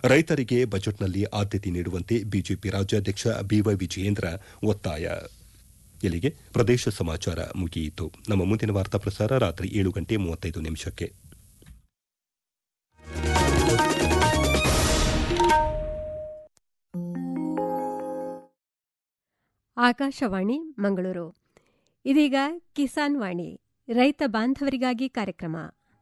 ರೈತರಿಗೆ ಬಜೆಟ್ನಲ್ಲಿ ಆದ್ಯತೆ ನೀಡುವಂತೆ ಬಿಜೆಪಿ ರಾಜ್ಯಾಧ್ಯಕ್ಷ ಬಿವೈ ವಿಜಯೇಂದ್ರ ಒತ್ತಾಯ ಇಲ್ಲಿಗೆ ಪ್ರದೇಶ ಸಮಾಚಾರ ಮುಗಿಯಿತು ನಮ್ಮ ಮುಂದಿನ ವಾರ್ತಾ ಪ್ರಸಾರ ರಾತ್ರಿ ಏಳು ಗಂಟೆ ಮೂವತ್ತೈದು ನಿಮಿಷಕ್ಕೆ ಆಕಾಶವಾಣಿ ಮಂಗಳೂರು ಇದೀಗ ಕಿಸಾನ್ ವಾಣಿ ರೈತ ಬಾಂಧವರಿಗಾಗಿ ಕಾರ್ಯಕ್ರಮ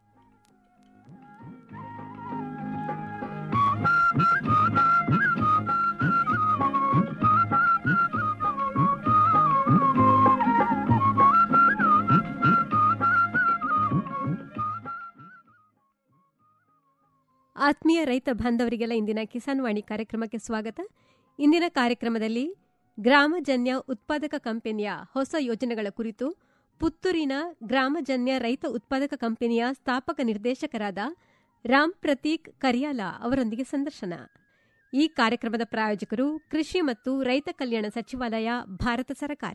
ಆತ್ಮೀಯ ರೈತ ಬಾಂಧವರಿಗೆಲ್ಲ ಇಂದಿನ ಕಿಸಾನ್ ವಾಣಿ ಕಾರ್ಯಕ್ರಮಕ್ಕೆ ಸ್ವಾಗತ ಇಂದಿನ ಕಾರ್ಯಕ್ರಮದಲ್ಲಿ ಗ್ರಾಮಜನ್ಯ ಉತ್ಪಾದಕ ಕಂಪನಿಯ ಹೊಸ ಯೋಜನೆಗಳ ಕುರಿತು ಪುತ್ತೂರಿನ ಗ್ರಾಮಜನ್ಯ ರೈತ ಉತ್ಪಾದಕ ಕಂಪನಿಯ ಸ್ಥಾಪಕ ನಿರ್ದೇಶಕರಾದ ರಾಮ್ ಪ್ರತೀಕ್ ಕರಿಯಾಲ ಅವರೊಂದಿಗೆ ಸಂದರ್ಶನ ಈ ಕಾರ್ಯಕ್ರಮದ ಪ್ರಾಯೋಜಕರು ಕೃಷಿ ಮತ್ತು ರೈತ ಕಲ್ಯಾಣ ಸಚಿವಾಲಯ ಭಾರತ ಸರ್ಕಾರ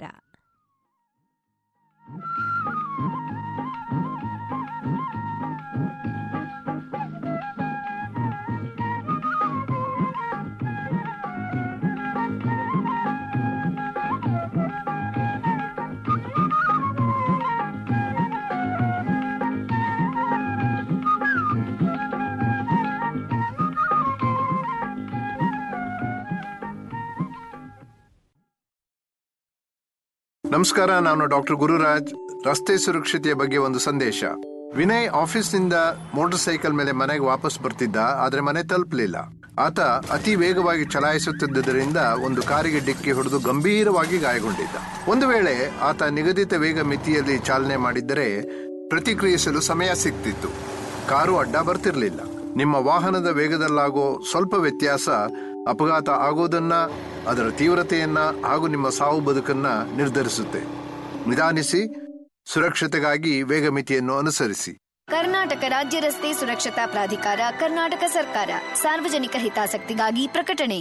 ನಮಸ್ಕಾರ ನಾನು ಡಾಕ್ಟರ್ ಗುರುರಾಜ್ ರಸ್ತೆ ಸುರಕ್ಷತೆಯ ಬಗ್ಗೆ ಒಂದು ಸಂದೇಶ ವಿನಯ್ ಆಫೀಸ್ನಿಂದ ಮೋಟಾರ್ ಸೈಕಲ್ ಮೇಲೆ ಮನೆಗೆ ವಾಪಸ್ ಬರ್ತಿದ್ದ ಆದ್ರೆ ಮನೆ ತಲುಪಲಿಲ್ಲ ಆತ ಅತಿ ವೇಗವಾಗಿ ಚಲಾಯಿಸುತ್ತಿದ್ದರಿಂದ ಒಂದು ಕಾರಿಗೆ ಡಿಕ್ಕಿ ಹೊಡೆದು ಗಂಭೀರವಾಗಿ ಗಾಯಗೊಂಡಿದ್ದ ಒಂದು ವೇಳೆ ಆತ ನಿಗದಿತ ವೇಗ ಮಿತಿಯಲ್ಲಿ ಚಾಲನೆ ಮಾಡಿದ್ದರೆ ಪ್ರತಿಕ್ರಿಯಿಸಲು ಸಮಯ ಸಿಗ್ತಿತ್ತು ಕಾರು ಅಡ್ಡ ಬರ್ತಿರ್ಲಿಲ್ಲ ನಿಮ್ಮ ವಾಹನದ ವೇಗದಲ್ಲಾಗೋ ಸ್ವಲ್ಪ ವ್ಯತ್ಯಾಸ ಅಪಘಾತ ಆಗೋದನ್ನ ಅದರ ತೀವ್ರತೆಯನ್ನ ಹಾಗೂ ನಿಮ್ಮ ಸಾವು ಬದುಕನ್ನ ನಿರ್ಧರಿಸುತ್ತೆ ನಿಧಾನಿಸಿ ಸುರಕ್ಷತೆಗಾಗಿ ವೇಗ ಮಿತಿಯನ್ನು ಅನುಸರಿಸಿ ಕರ್ನಾಟಕ ರಾಜ್ಯ ರಸ್ತೆ ಸುರಕ್ಷತಾ ಪ್ರಾಧಿಕಾರ ಕರ್ನಾಟಕ ಸರ್ಕಾರ ಸಾರ್ವಜನಿಕ ಹಿತಾಸಕ್ತಿಗಾಗಿ ಪ್ರಕಟಣೆ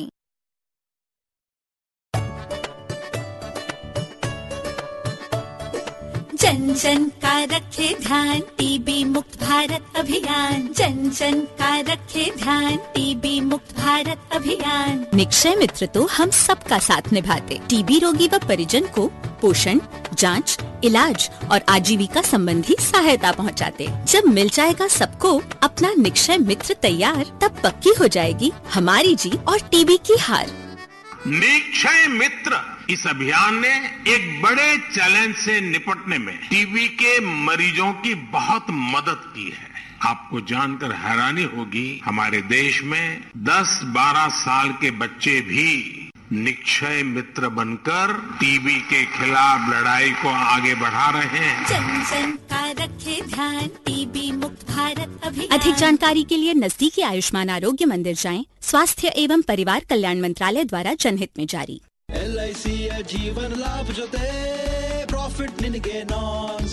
जन जन का रखे ध्यान टीबी मुक्त भारत अभियान जन जन का रखे ध्यान टीबी मुक्त भारत अभियान निक्षय मित्र तो हम सबका साथ निभाते टीबी रोगी व परिजन को पोषण जांच, इलाज और आजीविका संबंधी सहायता पहुंचाते। जब मिल जाएगा सबको अपना निक्षय मित्र तैयार तब पक्की हो जाएगी हमारी जीत और टीबी की हार निक्षय मित्र इस अभियान ने एक बड़े चैलेंज से निपटने में टीबी के मरीजों की बहुत मदद की है आपको जानकर हैरानी होगी हमारे देश में 10-12 साल के बच्चे भी निक्षय मित्र बनकर टीबी के खिलाफ लड़ाई को आगे बढ़ा रहे हैं जन जन का रखे ध्यान टीबी मुक्त भारत अभियान अधिक जानकारी के लिए नजदीकी आयुष्मान आरोग्य मंदिर जाएं स्वास्थ्य एवं परिवार कल्याण मंत्रालय द्वारा जनहित में जारी ಎಲ್ಐಸಿಯ ಜೀವನ ಲಾಭ ಜೊತೆ ಪ್ರಾಫಿಟ್ ನಿನಗೆ ನಾನ್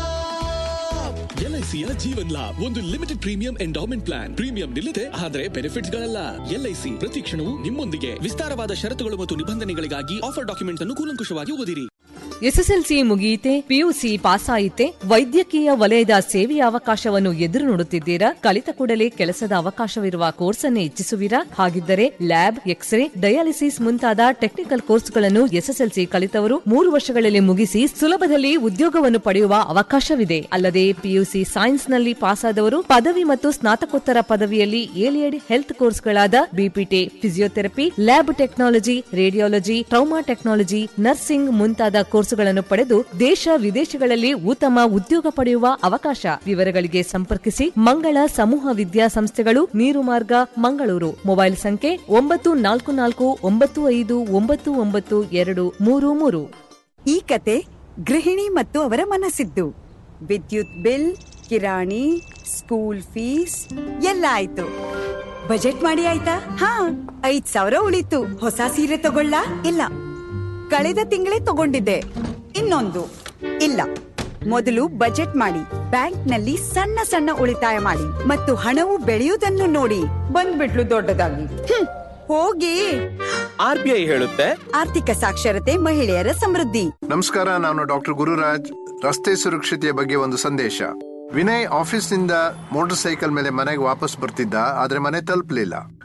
ಸ್ಟಾಪ್ ಎಲ್ಐಸಿಯ ಜೀವನ್ ಲಾಭ್ ಒಂದು limited premium endowment plan premium ನಿಲ್ಲದೆ ಆದರೆ ಬೆನಿಫಿಟ್ಸ್ ಗಳಲ್ಲ ಎಲ್ಐಸಿ ಪ್ರತಿ ಕ್ಷಣವೂ ನಿಮ್ಮೊಂದಿಗೆ ವಿಸ್ತಾರವಾದ ಷರತ್ತುಗಳು ಮತ್ತು ನಿಬಂಧನೆಗಳಿಗಾಗಿ ಆಫರ್ ಡಾಕ್ಯುಮೆಂಟ್ ಅನ್ನು ಕೂಲಂಕುಷವಾಗಿ ಓದಿರಿ ಎಸ್ಎಸ್ಎಲ್ಸಿ ಮುಗಿಯಿತೆ ಪಿಯುಸಿ ಪಾಸ್ ಆಯಿತೆ ವೈದ್ಯಕೀಯ ವಲಯದ ಸೇವೆಯ ಅವಕಾಶವನ್ನು ಎದುರು ನೋಡುತ್ತಿದ್ದೀರಾ ಕಲಿತ ಕೂಡಲೇ ಕೆಲಸದ ಅವಕಾಶವಿರುವ ಕೋರ್ಸ್ ಅನ್ನು ಇಚ್ಛಿಸುವಿರಾ ಹಾಗಿದ್ದರೆ ಲ್ಯಾಬ್ ಎಕ್ಸ್ರೇ ಡಯಾಲಿಸಿಸ್ ಮುಂತಾದ ಟೆಕ್ನಿಕಲ್ ಕೋರ್ಸ್ಗಳನ್ನು ಎಸ್ಎಸ್ಎಲ್ಸಿ ಕಲಿತವರು ಮೂರು ವರ್ಷಗಳಲ್ಲಿ ಮುಗಿಸಿ ಸುಲಭದಲ್ಲಿ ಉದ್ಯೋಗವನ್ನು ಪಡೆಯುವ ಅವಕಾಶವಿದೆ ಅಲ್ಲದೆ ಪಿಯುಸಿ ಸೈನ್ಸ್ನಲ್ಲಿ ಪಾಸಾದವರು ಪದವಿ ಮತ್ತು ಸ್ನಾತಕೋತ್ತರ ಪದವಿಯಲ್ಲಿ ಏಲಿಯಡ್ ಹೆಲ್ತ್ ಕೋರ್ಸ್ಗಳಾದ BPT physiotherapy lab technology radiology trauma technology nursing ಮುಂತಾದ ಕೋರ್ಸುಗಳನ್ನು ಪಡೆದು ದೇಶ ವಿದೇಶಗಳಲ್ಲಿ ಉತ್ತಮ ಉದ್ಯೋಗ ಪಡೆಯುವ ಅವಕಾಶ ವಿವರಗಳಿಗೆ ಸಂಪರ್ಕಿಸಿ ಮಂಗಳ ಸಮೂಹ ವಿದ್ಯಾಸಂಸ್ಥೆಗಳು ನೀರು ಮಾರ್ಗ ಮಂಗಳೂರು ಮೊಬೈಲ್ ಸಂಖ್ಯೆ ಒಂಬತ್ತು ನಾಲ್ಕು ನಾಲ್ಕು ಒಂಬತ್ತು ಐದು ಒಂಬತ್ತು ಒಂಬತ್ತು ಎರಡು ಮೂರು ಮೂರು ಈ ಕತೆ ಗೃಹಿಣಿ ಮತ್ತು ಅವರ ಮನಸ್ಸಿದ್ದು ವಿದ್ಯುತ್ ಬಿಲ್ ಕಿರಾಣಿ ಸ್ಕೂಲ್ ಫೀಸ್ ಎಲ್ಲ ಆಯ್ತು ಬಜೆಟ್ ಮಾಡಿ ಆಯ್ತಾ ಹಾ ಐದ್ ಸಾವಿರ ಉಳಿತು ಹೊಸ ಸೀರೆ ತಗೊಳ್ಳ ಇಲ್ಲ ಕಳೆದ ತಿಂಗಳೇ ತಗೊಂಡಿದ್ದೆ ಇನ್ನೊಂದು ಇಲ್ಲ ಮೊದಲು ಬಜೆಟ್ ಮಾಡಿ ಬ್ಯಾಂಕ್ನಲ್ಲಿ ಸಣ್ಣ ಸಣ್ಣ ಉಳಿತಾಯ ಮಾಡಿ ಮತ್ತು ಹಣವು ಬೆಳೆಯುವುದನ್ನು ನೋಡಿ ಬಂದ್ಬಿಟ್ಲು ದೊಡ್ಡದಾಗಿ ಹ್ಮ್, ಹೋಗಿ ಆರ್ ಬಿ ಐ ಹೇಳುತ್ತೆ ಆರ್ಥಿಕ ಸಾಕ್ಷರತೆ ಮಹಿಳೆಯರ ಸಮೃದ್ಧಿ ನಮಸ್ಕಾರ ನಾನು ಡಾಕ್ಟರ್ ಗುರುರಾಜ್ ರಸ್ತೆ ಸುರಕ್ಷತೆಯ ಬಗ್ಗೆ ಒಂದು ಸಂದೇಶ ವಿನಯ್ ಆಫೀಸ್ನಿಂದ ಮೋಟಾರ್ ಸೈಕಲ್ ಮೇಲೆ ಮನೆಗೆ ವಾಪಸ್ ಬರ್ತಿದ್ದ ಆದ್ರೆ ಮನೆ ತಲುಪಲಿಲ್ಲ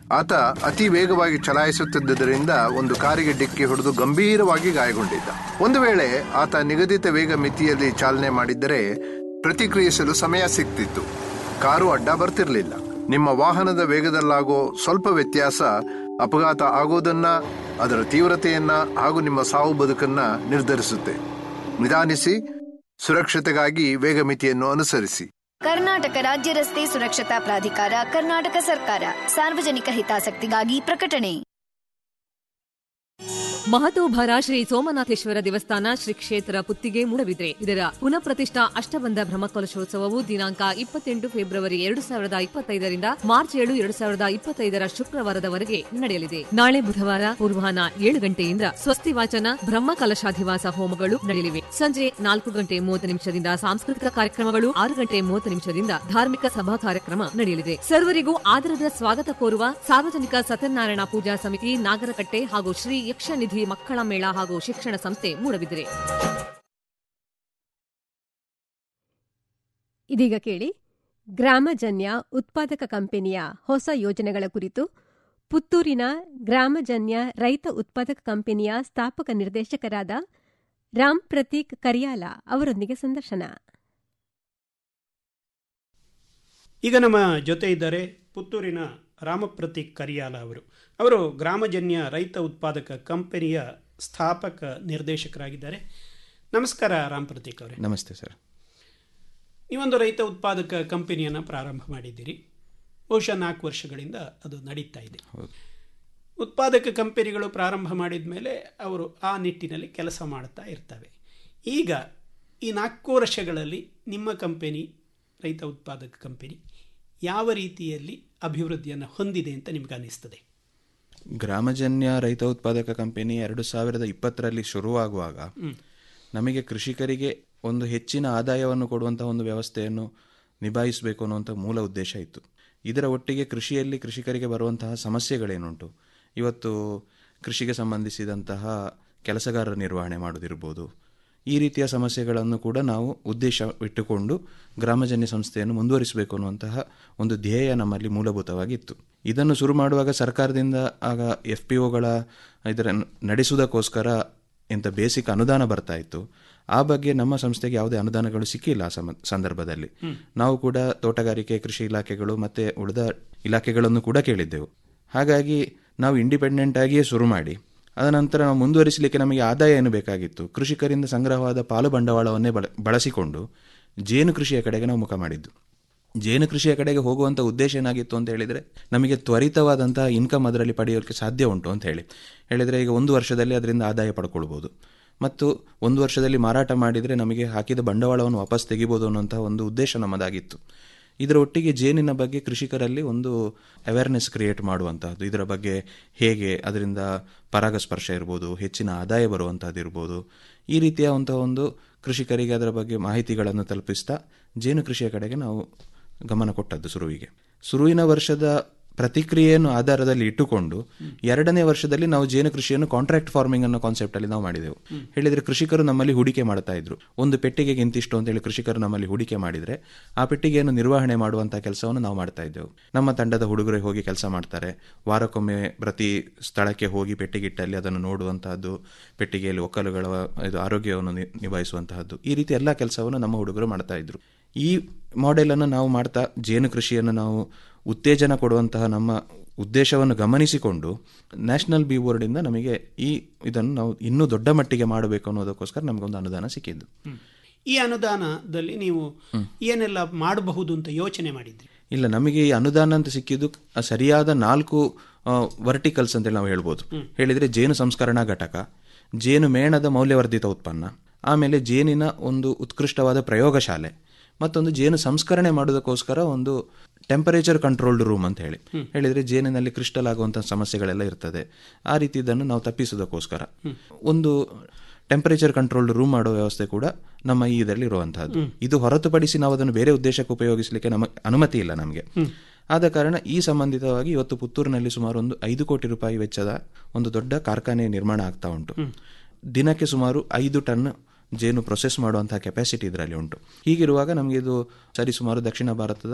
ಆತ ಅತಿ ವೇಗವಾಗಿ ಚಲಾಯಿಸುತ್ತಿದ್ದರಿಂದ ಒಂದು ಕಾರಿಗೆ ಡಿಕ್ಕಿ ಹೊಡೆದು ಗಂಭೀರವಾಗಿ ಗಾಯಗೊಂಡಿದ್ದ ಒಂದು ವೇಳೆ ಆತ ನಿಗದಿತ ವೇಗ ಮಿತಿಯಲ್ಲಿ ಚಾಲನೆ ಮಾಡಿದ್ದರೆ ಪ್ರತಿಕ್ರಿಯಿಸಲು ಸಮಯ ಸಿಗ್ತಿತ್ತು ಕಾರು ಅಡ್ಡ ಬರ್ತಿರ್ಲಿಲ್ಲ ನಿಮ್ಮ ವಾಹನದ ವೇಗದಲ್ಲಾಗೋ ಸ್ವಲ್ಪ ವ್ಯತ್ಯಾಸ ಅಪಘಾತ ಆಗೋದನ್ನ ಅದರ ತೀವ್ರತೆಯನ್ನ ಹಾಗೂ ನಿಮ್ಮ ಸಾವು ಬದುಕನ್ನ ನಿರ್ಧರಿಸುತ್ತೆ ನಿಧಾನಿಸಿ ಸುರಕ್ಷತೆಗಾಗಿ ವೇಗ ಮಿತಿಯನ್ನು ಅನುಸರಿಸಿ ಕರ್ನಾಟಕ ರಾಜ್ಯ ರಸ್ತೆ ಸುರಕ್ಷತಾ ಪ್ರಾಧಿಕಾರ ಕರ್ನಾಟಕ ಸರ್ಕಾರ ಸಾರ್ವಜನಿಕ ಹಿತಾಸಕ್ತಿಗಾಗಿ ಪ್ರಕಟಣೆ ಮಹತೋಭರ ಶ್ರೀ ಸೋಮನಾಥೇಶ್ವರ ದೇವಸ್ಥಾನ ಶ್ರೀ ಕ್ಷೇತ್ರ ಪುತ್ತಿಗೆ ಮೂಡಬಿದ್ರೆ ಇದರ ಪುನಃ ಪ್ರತಿಷ್ಠಾ ಅಷ್ಟಬಂಧ ಬ್ರಹ್ಮಕಲಶೋತ್ಸವವು ದಿನಾಂಕ ಇಪ್ಪತ್ತೆಂಟು ಫೆಬ್ರವರಿ ಎರಡು ಸಾವಿರದ ಇಪ್ಪತ್ತೈದರಿಂದ ಮಾರ್ಚ್ ಏಳು ಎರಡು ಸಾವಿರದ ಇಪ್ಪತ್ತೈದರ ಶುಕ್ರವಾರದವರೆಗೆ ನಡೆಯಲಿದೆ ನಾಳೆ ಬುಧವಾರ ಪೂರ್ವಾಹ್ನ ಏಳು ಗಂಟೆಯಿಂದ ಸ್ವಸ್ತಿ ವಾಚನ ಬ್ರಹ್ಮ ಕಲಶಾಧಿವಾಸ ಹೋಮಗಳು ನಡೆಯಲಿವೆ ಸಂಜೆ ನಾಲ್ಕು ಗಂಟೆ ಮೂವತ್ತು ನಿಮಿಷದಿಂದ ಸಾಂಸ್ಕೃತಿಕ ಕಾರ್ಯಕ್ರಮಗಳು ಆರು ಗಂಟೆ ಮೂವತ್ತು ನಿಮಿಷದಿಂದ ಧಾರ್ಮಿಕ ಸಭಾ ಕಾರ್ಯಕ್ರಮ ನಡೆಯಲಿದೆ ಸರ್ವರಿಗೂ ಆದರದ ಸ್ವಾಗತ ಕೋರುವ ಸಾರ್ವಜನಿಕ ಸತ್ಯನಾರಾಯಣ ಪೂಜಾ ಸಮಿತಿ ನಾಗರಕಟ್ಟೆ ಹಾಗೂ ಶ್ರೀ ಯಕ್ಷನಿಧಿ ಮಕ್ಕಳ ಮೇಳ ಹಾಗೂ ಶಿಕ್ಷಣ ಸಂಸ್ಥೆ ಮೂಡಬಿದಿರೆ ಇದೀಗ ಕೇಳಿ ಗ್ರಾಮಜನ್ಯ ಉತ್ಪಾದಕ ಕಂಪನಿಯ ಹೊಸ ಯೋಜನೆಗಳ ಕುರಿತು ಪುತ್ತೂರಿನ ಗ್ರಾಮಜನ್ಯ ರೈತ ಉತ್ಪಾದಕ ಕಂಪನಿಯ ಸ್ಥಾಪಕ ನಿರ್ದೇಶಕರಾದ ರಾಮ್ ಪ್ರತೀಕ್ ಕರಿಯಾಲ ಅವರೊಂದಿಗೆ ಸಂದರ್ಶನ ಈಗ ನಮ್ಮ ಜೊತೆ ಇದ್ದಾರೆ ಪುತ್ತೂರಿನ ರಾಮಪ್ರತೀಕ್ ಕರಿಯಾಲ ಅವರು ಅವರು ಗ್ರಾಮಜನ್ಯ ರೈತ ಉತ್ಪಾದಕ ಕಂಪನಿಯ ಸ್ಥಾಪಕ ನಿರ್ದೇಶಕರಾಗಿದ್ದಾರೆ ನಮಸ್ಕಾರ ರಾಮ್ ಪ್ರತೀಕ್ ಅವರೇ ನಮಸ್ತೆ ಸರ್ ನೀವೊಂದು ರೈತ ಉತ್ಪಾದಕ ಕಂಪನಿಯನ್ನು ಪ್ರಾರಂಭ ಮಾಡಿದ್ದೀರಿ ಬಹುಶಃ ನಾಲ್ಕು ವರ್ಷಗಳಿಂದ ಅದು ನಡೀತಾ ಇದೆ ಉತ್ಪಾದಕ ಕಂಪನಿಗಳು ಪ್ರಾರಂಭ ಮಾಡಿದ ಮೇಲೆ ಅವರು ಆ ನಿಟ್ಟಿನಲ್ಲಿ ಕೆಲಸ ಮಾಡ್ತಾ ಇರ್ತವೆ ಈಗ ಈ ನಾಲ್ಕು ವರ್ಷಗಳಲ್ಲಿ ನಿಮ್ಮ ಕಂಪನಿ ರೈತ ಉತ್ಪಾದಕ ಕಂಪನಿ ಯಾವ ರೀತಿಯಲ್ಲಿ ಅಭಿವೃದ್ಧಿಯನ್ನು ಹೊಂದಿದೆ ಅಂತ ನಿಮ್ಗೆ ಅನಿಸ್ತದೆ ಗ್ರಾಮಜನ್ಯ ರೈತ ಉತ್ಪಾದಕ ಕಂಪನಿ ಎರಡು ಸಾವಿರದ ಇಪ್ಪತ್ತರಲ್ಲಿ ಶುರುವಾಗುವಾಗ ನಮಗೆ ಕೃಷಿಕರಿಗೆ ಒಂದು ಹೆಚ್ಚಿನ ಆದಾಯವನ್ನು ಕೊಡುವಂತಹ ಒಂದು ವ್ಯವಸ್ಥೆಯನ್ನು ನಿಭಾಯಿಸಬೇಕು ಅನ್ನುವಂಥ ಮೂಲ ಉದ್ದೇಶ ಇತ್ತು ಇದರ ಒಟ್ಟಿಗೆ ಕೃಷಿಯಲ್ಲಿ ಕೃಷಿಕರಿಗೆ ಬರುವಂತಹ ಸಮಸ್ಯೆಗಳೇನುಂಟು ಇವತ್ತು ಕೃಷಿಗೆ ಸಂಬಂಧಿಸಿದಂತಹ ಕೆಲಸಗಾರರ ನಿರ್ವಹಣೆ ಮಾಡೋದಿರ್ಬೋದು ಈ ರೀತಿಯ ಸಮಸ್ಯೆಗಳನ್ನು ಕೂಡ ನಾವು ಉದ್ದೇಶ ಇಟ್ಟುಕೊಂಡು ಗ್ರಾಮಜನ್ಯ ಸಂಸ್ಥೆಯನ್ನು ಮುಂದುವರಿಸಬೇಕು ಅನ್ನುವಂತಹ ಒಂದು ಧ್ಯೇಯ ನಮ್ಮಲ್ಲಿ ಮೂಲಭೂತವಾಗಿತ್ತು ಇದನ್ನು ಶುರು ಮಾಡುವಾಗ ಸರ್ಕಾರದಿಂದ ಆಗ ಎಫ್ ಪಿ ಒಗಳ ಇದರ ನಡೆಸುವುದಕ್ಕೋಸ್ಕರ ಇಂಥ ಬೇಸಿಕ್ ಅನುದಾನ ಬರ್ತಾ ಇತ್ತು ಆ ಬಗ್ಗೆ ನಮ್ಮ ಸಂಸ್ಥೆಗೆ ಯಾವುದೇ ಅನುದಾನಗಳು ಸಿಕ್ಕಿಲ್ಲ ಆ ಸಮ ಸಂದರ್ಭದಲ್ಲಿ ನಾವು ಕೂಡ ತೋಟಗಾರಿಕೆ ಕೃಷಿ ಇಲಾಖೆಗಳು ಮತ್ತೆ ಉಳಿದ ಇಲಾಖೆಗಳನ್ನು ಕೂಡ ಕೇಳಿದ್ದೆವು ಹಾಗಾಗಿ ನಾವು ಇಂಡಿಪೆಂಡೆಂಟ್ ಆಗಿಯೇ ಶುರು ಮಾಡಿ ಅದನಂತರ ನಾವು ಮುಂದುವರಿಸಲಿಕ್ಕೆ ನಮಗೆ ಆದಾಯ ಏನು ಬೇಕಾಗಿತ್ತು ಕೃಷಿಕರಿಂದ ಸಂಗ್ರಹವಾದ ಪಾಲು ಬಂಡವಾಳವನ್ನೇ ಬಳ ಬಳಸಿಕೊಂಡು ಜೇನು ಕೃಷಿಯ ಕಡೆಗೆ ನಾವು ಮುಖ ಮಾಡಿದ್ದು ಜೇನು ಕೃಷಿಯ ಕಡೆಗೆ ಹೋಗುವಂಥ ಉದ್ದೇಶ ಏನಾಗಿತ್ತು ಅಂತ ಹೇಳಿದರೆ ನಮಗೆ ತ್ವರಿತವಾದಂತಹ ಇನ್ಕಮ್ ಅದರಲ್ಲಿ ಪಡೆಯೋಕ್ಕೆ ಸಾಧ್ಯ ಉಂಟು ಅಂತ ಹೇಳಿ ಹೇಳಿದರೆ ಈಗ ಒಂದು ವರ್ಷದಲ್ಲಿ ಅದರಿಂದ ಆದಾಯ ಪಡ್ಕೊಳ್ಬೋದು ಮತ್ತು ಒಂದು ವರ್ಷದಲ್ಲಿ ಮಾರಾಟ ಮಾಡಿದರೆ ನಮಗೆ ಹಾಕಿದ ಬಂಡವಾಳವನ್ನು ವಾಪಸ್ ತೆಗಿಬೋದು ಅನ್ನುವಂತಹ ಒಂದು ಉದ್ದೇಶ ನಮ್ಮದಾಗಿತ್ತು ಇದರ ಒಟ್ಟಿಗೆ ಜೇನಿನ ಬಗ್ಗೆ ಕೃಷಿಕರಲ್ಲಿ ಒಂದು ಅವೇರ್ನೆಸ್ ಕ್ರಿಯೇಟ್ ಮಾಡುವಂತಹದ್ದು ಇದರ ಬಗ್ಗೆ ಹೇಗೆ ಅದರಿಂದ ಪರಾಗಸ್ಪರ್ಶ ಇರ್ಬೋದು ಹೆಚ್ಚಿನ ಆದಾಯ ಬರುವಂತಹದ್ದು ಇರ್ಬೋದು ಈ ರೀತಿಯ ಒಂದು ಕೃಷಿಕರಿಗೆ ಅದರ ಬಗ್ಗೆ ಮಾಹಿತಿಗಳನ್ನು ತಲುಪಿಸ್ತಾ ಜೇನು ಕೃಷಿಯ ಕಡೆಗೆ ನಾವು ಗಮನ ಕೊಟ್ಟದ್ದು ಸುರುವಿಗೆ ಸುರುವಿನ ವರ್ಷದ ಪ್ರತಿಕ್ರಿಯೆಯನ್ನು ಆಧಾರದಲ್ಲಿ ಇಟ್ಟುಕೊಂಡು ಎರಡನೇ ವರ್ಷದಲ್ಲಿ ನಾವು ಜೇನು ಕೃಷಿಯನ್ನು ಕಾಂಟ್ರಾಕ್ಟ್ ಫಾರ್ಮಿಂಗ್ ಅನ್ನೋ ಕಾನ್ಸೆಪ್ಟ್ ಅಲ್ಲಿ ನಾವು ಮಾಡಿದೆವು ಹೇಳಿದ್ರೆ ಕೃಷಿಕರು ನಮ್ಮಲ್ಲಿ ಹೂಡಿಕೆ ಮಾಡ್ತಾ ಇದ್ರು ಒಂದು ಪೆಟ್ಟಿಗೆಗೆ ಇಂತಿಷ್ಟು ಅಂತ ಹೇಳಿ ಕೃಷಿಕರು ನಮ್ಮಲ್ಲಿ ಹೂಡಿಕೆ ಮಾಡಿದ್ರೆ ಆ ಪೆಟ್ಟಿಗೆಯನ್ನು ನಿರ್ವಹಣೆ ಮಾಡುವಂತಹ ಕೆಲಸವನ್ನು ನಾವು ಮಾಡ್ತಾ ಇದ್ದೆವು ನಮ್ಮ ತಂಡದ ಹುಡುಗರು ಹೋಗಿ ಕೆಲಸ ಮಾಡ್ತಾರೆ ವಾರಕ್ಕೊಮ್ಮೆ ಪ್ರತಿ ಸ್ಥಳಕ್ಕೆ ಹೋಗಿ ಪೆಟ್ಟಿಗಿಟ್ಟಲ್ಲಿ ಅದನ್ನು ನೋಡುವಂತಹದ್ದು ಪೆಟ್ಟಿಗೆಯಲ್ಲಿ ಒಕ್ಕಲುಗಳ ಇದು ಆರೋಗ್ಯವನ್ನು ನಿಭಾಯಿಸುವಂತಹದ್ದು ಈ ರೀತಿ ಎಲ್ಲ ಕೆಲಸವನ್ನು ನಮ್ಮ ಹುಡುಗರು ಮಾಡ್ತಾ ಇದ್ರು ಈ ಮಾಡೆಲ್ ಅನ್ನು ನಾವು ಮಾಡ್ತಾ ಜೇನು ಕೃಷಿಯನ್ನು ನಾವು ಉತ್ತೇಜನ ಕೊಡುವಂತಹ ನಮ್ಮ ಉದ್ದೇಶವನ್ನು ಗಮನಿಸಿಕೊಂಡು ನ್ಯಾಷನಲ್ ಬಿ ಬೋರ್ಡಿಂದ ನಮಗೆ ಈ ಇದನ್ನು ನಾವು ಇನ್ನೂ ದೊಡ್ಡ ಮಟ್ಟಿಗೆ ಮಾಡಬೇಕು ಅನ್ನೋದಕ್ಕೋಸ್ಕರ ನಮಗೊಂದು ಅನುದಾನ ಸಿಕ್ಕಿದ್ದು ಈ ಅನುದಾನದಲ್ಲಿ ನೀವು ಏನೆಲ್ಲ ಮಾಡಬಹುದು ಅಂತ ಯೋಚನೆ ಮಾಡಿದ್ರಿ ಇಲ್ಲ ನಮಗೆ ಈ ಅನುದಾನ ಅಂತ ಸಿಕ್ಕಿದ್ದು ಸರಿಯಾದ ನಾಲ್ಕು ವರ್ಟಿಕಲ್ಸ್ ಅಂತೇಳಿ ನಾವು ಹೇಳ್ಬೋದು ಹೇಳಿದರೆ ಜೇನು ಸಂಸ್ಕರಣಾ ಘಟಕ ಜೇನು ಮೇಣದ ಮೌಲ್ಯವರ್ಧಿತ ಉತ್ಪನ್ನ ಆಮೇಲೆ ಜೇನಿನ ಒಂದು ಉತ್ಕೃಷ್ಟವಾದ ಪ್ರಯೋಗಶಾಲೆ ಮತ್ತೊಂದು ಜೇನು ಸಂಸ್ಕರಣೆ ಮಾಡೋದಕ್ಕೋಸ್ಕರ ಒಂದು ಟೆಂಪರೇಚರ್ ಕಂಟ್ರೋಲ್ಡ್ ರೂಮ್ ಅಂತ ಹೇಳಿ ಹೇಳಿದ್ರೆ ಜೇನಿನಲ್ಲಿ ಕ್ರಿಸ್ಟಲ್ ಆಗುವಂತಹ ಸಮಸ್ಯೆಗಳೆಲ್ಲ ಇರ್ತದೆ ಆ ರೀತಿ ಇದನ್ನು ನಾವು ತಪ್ಪಿಸೋದಕ್ಕೋಸ್ಕರ ಒಂದು ಟೆಂಪರೇಚರ್ ಕಂಟ್ರೋಲ್ಡ್ ರೂಮ್ ಮಾಡೋ ವ್ಯವಸ್ಥೆ ಕೂಡ ನಮ್ಮ ಈ ಇದರಲ್ಲಿ ಇರುವಂತಹದ್ದು ಇದು ಹೊರತುಪಡಿಸಿ ನಾವು ಅದನ್ನು ಬೇರೆ ಉದ್ದೇಶಕ್ಕೆ ಉಪಯೋಗಿಸಲಿಕ್ಕೆ ನಮ್ಮ ಅನುಮತಿ ಇಲ್ಲ ನಮಗೆ ಆದ ಕಾರಣ ಈ ಸಂಬಂಧಿತವಾಗಿ ಇವತ್ತು ಪುತ್ತೂರಿನಲ್ಲಿ ಸುಮಾರು ಒಂದು ಐದು ಕೋಟಿ ರೂಪಾಯಿ ವೆಚ್ಚದ ಒಂದು ದೊಡ್ಡ ಕಾರ್ಖಾನೆ ನಿರ್ಮಾಣ ಆಗ್ತಾ ಉಂಟು ದಿನಕ್ಕೆ ಸುಮಾರು ಐದು ಟನ್ ಜೇನು ಪ್ರೊಸೆಸ್ ಮಾಡುವಂತಹ ಕೆಪಾಸಿಟಿ ಇದರಲ್ಲಿ ಉಂಟು ಹೀಗಿರುವಾಗ ನಮಗೆ ಇದು ಸರಿ ಸುಮಾರು ದಕ್ಷಿಣ ಭಾರತದ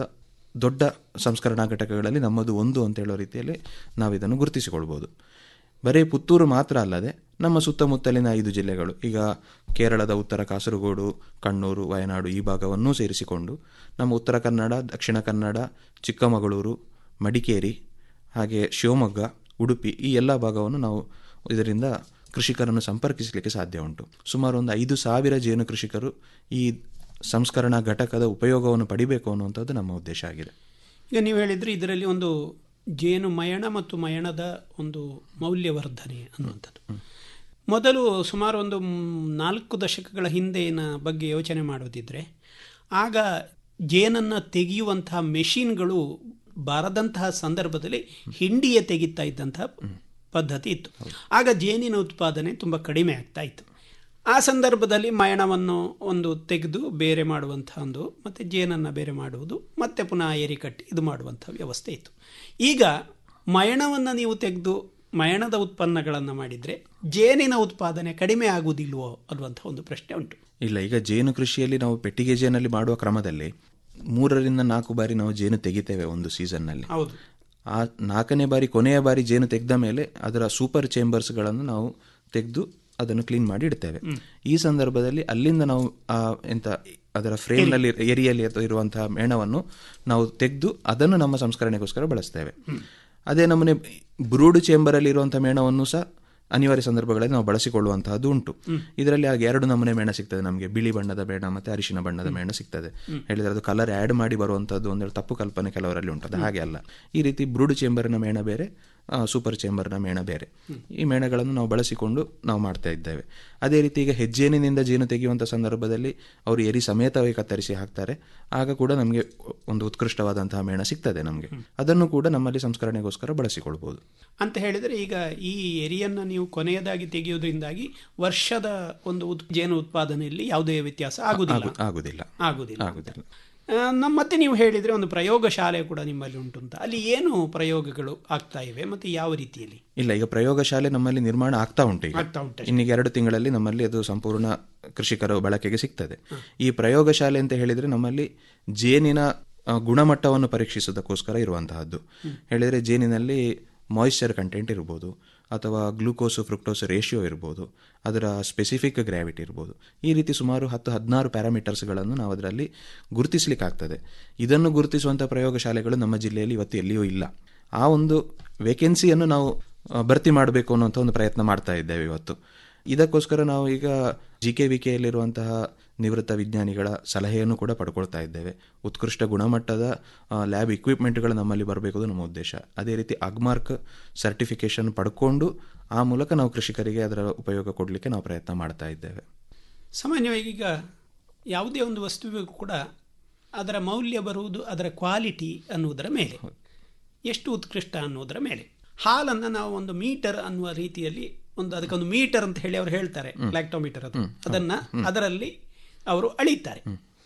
ದೊಡ್ಡ ಸಂಸ್ಕರಣಾ ಘಟಕಗಳಲ್ಲಿ ನಮ್ಮದು ಒಂದು ಅಂತ ಹೇಳೋ ರೀತಿಯಲ್ಲಿ ನಾವು ಇದನ್ನು ಗುರುತಿಸಿಕೊಳ್ಬೋದು ಬರೀ ಪುತ್ತೂರು ಮಾತ್ರ ಅಲ್ಲದೆ ನಮ್ಮ ಸುತ್ತಮುತ್ತಲಿನ ಐದು ಜಿಲ್ಲೆಗಳು ಈಗ ಕೇರಳದ ಉತ್ತರ ಕಾಸರಗೋಡು ಕಣ್ಣೂರು ವಯನಾಡು ಈ ಭಾಗವನ್ನೂ ಸೇರಿಸಿಕೊಂಡು ನಮ್ಮ ಉತ್ತರ ಕನ್ನಡ ದಕ್ಷಿಣ ಕನ್ನಡ ಚಿಕ್ಕಮಗಳೂರು ಮಡಿಕೇರಿ ಹಾಗೆ ಶಿವಮೊಗ್ಗ ಉಡುಪಿ ಈ ಎಲ್ಲ ಭಾಗವನ್ನು ನಾವು ಇದರಿಂದ ಕೃಷಿಕರನ್ನು ಸಂಪರ್ಕಿಸಲಿಕ್ಕೆ ಸಾಧ್ಯ ಉಂಟು ಸುಮಾರು ಒಂದು ಐದು ಸಾವಿರ ಜೇನು ಕೃಷಿಕರು ಈ ಸಂಸ್ಕರಣಾ ಘಟಕದ ಉಪಯೋಗವನ್ನು ಪಡಿಬೇಕು ಅನ್ನುವಂಥದ್ದು ನಮ್ಮ ಉದ್ದೇಶ ಆಗಿದೆ ಈಗ ನೀವು ಹೇಳಿದ್ರೆ ಇದರಲ್ಲಿ ಒಂದು ಜೇನು ಮಯಣ ಮತ್ತು ಮಯಣದ ಒಂದು ಮೌಲ್ಯವರ್ಧನೆ ಅನ್ನುವಂಥದ್ದು ಮೊದಲು ಸುಮಾರು ಒಂದು ಮ್, ನಾಲ್ಕು ದಶಕಗಳ ಹಿಂದೆನ ಬಗ್ಗೆ ಯೋಚನೆ ಮಾಡೋದಿದ್ರೆ ಆಗ ಜೇನನ್ನು ತೆಗೆಯುವಂತಹ ಮೆಷಿನ್ಗಳು ಬಾರದಂತಹ ಸಂದರ್ಭದಲ್ಲಿ ಹಿಂಡಿಯೇ ತೆಗಿತಾ ಇದ್ದಂತಹ ಪದ್ಧತಿ ಇತ್ತು ಆಗ ಜೇನಿನ ಉತ್ಪಾದನೆ ತುಂಬ ಕಡಿಮೆ ಆಗ್ತಾ ಇತ್ತು ಆ ಸಂದರ್ಭದಲ್ಲಿ ಮಯಣವನ್ನು ಒಂದು ತೆಗೆದು ಬೇರೆ ಮಾಡುವಂಥ ಒಂದು ಮತ್ತು ಜೇನನ್ನು ಬೇರೆ ಮಾಡುವುದು ಮತ್ತೆ ಪುನಃ ಏರಿಕಟ್ಟಿ ಇದು ಮಾಡುವಂಥ ವ್ಯವಸ್ಥೆ ಇತ್ತು ಈಗ ಮಯಣವನ್ನು ನೀವು ತೆಗೆದು ಮಯಣದ ಉತ್ಪನ್ನಗಳನ್ನು ಮಾಡಿದರೆ ಜೇನಿನ ಉತ್ಪಾದನೆ ಕಡಿಮೆ ಆಗುವುದಿಲ್ವೋ ಅನ್ನುವಂಥ ಒಂದು ಪ್ರಶ್ನೆ ಉಂಟು ಇಲ್ಲ ಈಗ ಜೇನು ಕೃಷಿಯಲ್ಲಿ ನಾವು ಪೆಟ್ಟಿಗೆ ಜೇನಲ್ಲಿ ಮಾಡುವ ಕ್ರಮದಲ್ಲಿ ಮೂರರಿಂದ ನಾಲ್ಕು ಬಾರಿ ನಾವು ಜೇನು ತೆಗಿತೇವೆ ಒಂದು ಸೀಸನ್ನಲ್ಲಿ ಹೌದು ಆ ನಾಲ್ಕನೇ ಬಾರಿ ಕೊನೆಯ ಬಾರಿ ಜೇನು ತೆಗೆದ ಮೇಲೆ ಅದರ ಸೂಪರ್ ಚೇಂಬರ್ಸ್ಗಳನ್ನು ನಾವು ತೆಗೆದು ಅದನ್ನು ಕ್ಲೀನ್ ಮಾಡಿ ಇಡ್ತೇವೆ ಈ ಸಂದರ್ಭದಲ್ಲಿ ಅಲ್ಲಿಂದ ನಾವು ಆ ಎಂತ ಅದರ ಫ್ರೇಮ್ನಲ್ಲಿ ಏರಿಯಲ್ಲಿ ಇರುವಂತಹ ಮೇಣವನ್ನು ನಾವು ತೆಗೆದು ಅದನ್ನು ನಮ್ಮ ಸಂಸ್ಕರಣೆಗೋಸ್ಕರ ಬಳಸ್ತೇವೆ ಅದೇ ನಮ್ಮನೆ ಬ್ರೂಡ್ ಚೇಂಬರಲ್ಲಿ ಇರುವಂಥ ಮೇಣವನ್ನು ಸಹ ಅನಿವಾರ್ಯ ಸಂದರ್ಭಗಳಲ್ಲಿ ನಾವು ಬಳಸಿಕೊಳ್ಳುವಂತಹದ್ದು ಉಂಟು ಇದರಲ್ಲಿ ಆಗ ಎರಡು ನಮೂನೆ ಮೇಣ ಸಿಗ್ತದೆ ನಮಗೆ ಬಿಳಿ ಬಣ್ಣದ ಮೇಣ ಮತ್ತೆ ಅರಿಶಿನ ಬಣ್ಣದ ಮೇಣ ಸಿಗ್ತದೆ ಹೇಳಿದ್ರೆ ಅದು ಕಲರ್ ಆ್ಯಡ್ ಮಾಡಿ ಬರುವಂತಹದ್ದು ಒಂದೆರಡು ತಪ್ಪು ಕಲ್ಪನೆ ಕೆಲವರಲ್ಲಿ ಉಂಟು ಅದು ಹಾಗೆ ಅಲ್ಲ ಈ ರೀತಿ ಬ್ರೂಡ್ ಚೇಂಬರ್ನ ಮೇಣ ಬೇರೆ ಸೂಪರ್ ಚೇಂಬರ್ನ ಮೇಣ ಬೇರೆ ಈ ಮೇಣಗಳನ್ನು ನಾವು ಬಳಸಿಕೊಂಡು ನಾವು ಮಾಡ್ತಾ ಇದ್ದೇವೆ ಅದೇ ರೀತಿ ಈಗ ಹೆಜ್ಜೇನಿನಿಂದ ಜೇನು ತೆಗೆಯುವಂಥ ಸಂದರ್ಭದಲ್ಲಿ ಅವರು ಎರಿ ಸಮೇತವೇ ಕತ್ತರಿಸಿ ಹಾಕ್ತಾರೆ ಆಗ ಕೂಡ ನಮಗೆ ಒಂದು ಉತ್ಕೃಷ್ಟವಾದಂತಹ ಮೇಣ ಸಿಗ್ತದೆ ನಮಗೆ ಅದನ್ನು ಕೂಡ ನಮ್ಮಲ್ಲಿ ಸಂಸ್ಕರಣೆಗೋಸ್ಕರ ಬಳಸಿಕೊಳ್ಬೋದು ಅಂತ ಹೇಳಿದರೆ ಈಗ ಈ ಎರಿಯನ್ನು ನೀವು ಕೊನೆಯದಾಗಿ ತೆಗೆಯುವುದರಿಂದಾಗಿ ವರ್ಷದ ಒಂದು ಉತ್ ಜೇನು ಉತ್ಪಾದನೆಯಲ್ಲಿ ಯಾವುದೇ ವ್ಯತ್ಯಾಸ ಆಗುವುದಿಲ್ಲ ಆಗು- ಆಗುದಿಲ್ಲ ಆಗುವುದಿಲ್ಲ ಆಗುದಿಲ್ಲ ಆ, ನಮ್ಮ ಮತ್ತೆ ನೀವು ಹೇಳಿದರೆ ಒಂದು ಪ್ರಯೋಗಶಾಲೆ ಕೂಡ ನಿಮ್ಮಲ್ಲಿ ಉಂಟು ಅಂತ ಅಲ್ಲಿ ಏನು ಪ್ರಯೋಗಗಳು ಆಗ್ತಾ ಇವೆ ಮತ್ತು ಯಾವ ರೀತಿಯಲ್ಲಿ ಇಲ್ಲ ಈಗ ಪ್ರಯೋಗಶಾಲೆ ನಮ್ಮಲ್ಲಿ ನಿರ್ಮಾಣ ಆಗ್ತಾ ಉಂಟು ಈಗ ಆಗ್ತಾ ಉಂಟು ಇನ್ನೀಗ ಎರಡು ತಿಂಗಳಲ್ಲಿ ನಮ್ಮಲ್ಲಿ ಅದು ಸಂಪೂರ್ಣ ಕೃಷಿಕರ ಬಳಕೆಗೆ ಸಿಗ್ತದೆ ಈ ಪ್ರಯೋಗಶಾಲೆ ಅಂತ ಹೇಳಿದ್ರೆ ನಮ್ಮಲ್ಲಿ ಜೇನಿನ ಆ, ಗುಣಮಟ್ಟವನ್ನು ಪರೀಕ್ಷಿಸೋದಕ್ಕೋಸ್ಕರ ಇರುವಂತಹದ್ದು ಹೇಳಿದ್ರೆ ಜೇನಿನಲ್ಲಿ ಮಾಯಿಶ್ಚರ್ ಕಂಟೆಂಟ್ ಇರ್ಬೋದು ಅಥವಾ ಗ್ಲೂಕೋಸು ಫ್ರುಕ್ಟೋಸ್ ರೇಷಿಯೋ ಇರ್ಬೋದು ಅದರ ಸ್ಪೆಸಿಫಿಕ್ ಗ್ರಾವಿಟಿ ಇರ್ಬೋದು ಈ ರೀತಿ ಸುಮಾರು ಹತ್ತು ಹದಿನಾರು ಪ್ಯಾರಾಮೀಟರ್ಸ್ಗಳನ್ನು ನಾವು ಅದರಲ್ಲಿ ಗುರುತಿಸಲಿಕ್ಕಾಗ್ತದೆ ಇದನ್ನು ಗುರುತಿಸುವಂಥ ಪ್ರಯೋಗಶಾಲೆಗಳು ನಮ್ಮ ಜಿಲ್ಲೆಯಲ್ಲಿ ಇವತ್ತು ಎಲ್ಲಿಯೂ ಇಲ್ಲ ಆ ಒಂದು ವೇಕೆನ್ಸಿಯನ್ನು ನಾವು ಆ, ಭರ್ತಿ ಮಾಡಬೇಕು ಅನ್ನುವಂಥ ಒಂದು ಪ್ರಯತ್ನ ಮಾಡ್ತಾ ಇದ್ದೇವೆ ಇವತ್ತು ಇದಕ್ಕೋಸ್ಕರ ನಾವು ಈಗ ಜಿ ಕೆ ವಿ ಕೆಯಲ್ಲಿರುವಂತಹ ನಿವೃತ್ತ ವಿಜ್ಞಾನಿಗಳ ಸಲಹೆಯನ್ನು ಕೂಡ ಪಡ್ಕೊಳ್ತಾ ಇದ್ದೇವೆ ಉತ್ಕೃಷ್ಟ ಗುಣಮಟ್ಟದ ಲ್ಯಾಬ್ ಇಕ್ವಿಪ್ಮೆಂಟ್ಗಳು ನಮ್ಮಲ್ಲಿ ಬರಬೇಕು ಅದು ನಮ್ಮ ಉದ್ದೇಶ ಅದೇ ರೀತಿ ಅಗ್ಮಾರ್ಕ್ ಸರ್ಟಿಫಿಕೇಶನ್ ಪಡ್ಕೊಂಡು ಆ ಮೂಲಕ ನಾವು ಕೃಷಿಕರಿಗೆ ಅದರ ಉಪಯೋಗ ಕೊಡಲಿಕ್ಕೆ ನಾವು ಪ್ರಯತ್ನ ಮಾಡ್ತಾ ಇದ್ದೇವೆ ಸಾಮಾನ್ಯವಾಗಿ ಈಗ ಯಾವುದೇ ಒಂದು ವಸ್ತುವಿಗೂ ಕೂಡ ಅದರ ಮೌಲ್ಯ ಬರುವುದು ಅದರ ಕ್ವಾಲಿಟಿ ಅನ್ನುವುದರ ಮೇಲೆ ಎಷ್ಟು ಉತ್ಕೃಷ್ಟ ಅನ್ನುವುದರ ಮೇಲೆ ಹಾಲನ್ನು ನಾವು ಒಂದು ಮೀಟರ್ ಅನ್ನುವ ರೀತಿಯಲ್ಲಿ ಒಂದು ಅದಕ್ಕೊಂದು ಮೀಟರ್ ಅಂತ ಹೇಳಿ ಅವರು ಹೇಳ್ತಾರೆ ಲ್ಯಾಕ್ಟೋಮೀಟರ್ ಅದು ಅದನ್ನ ಅದರಲ್ಲಿ ಅವರು ಅಳೀತಾರೆ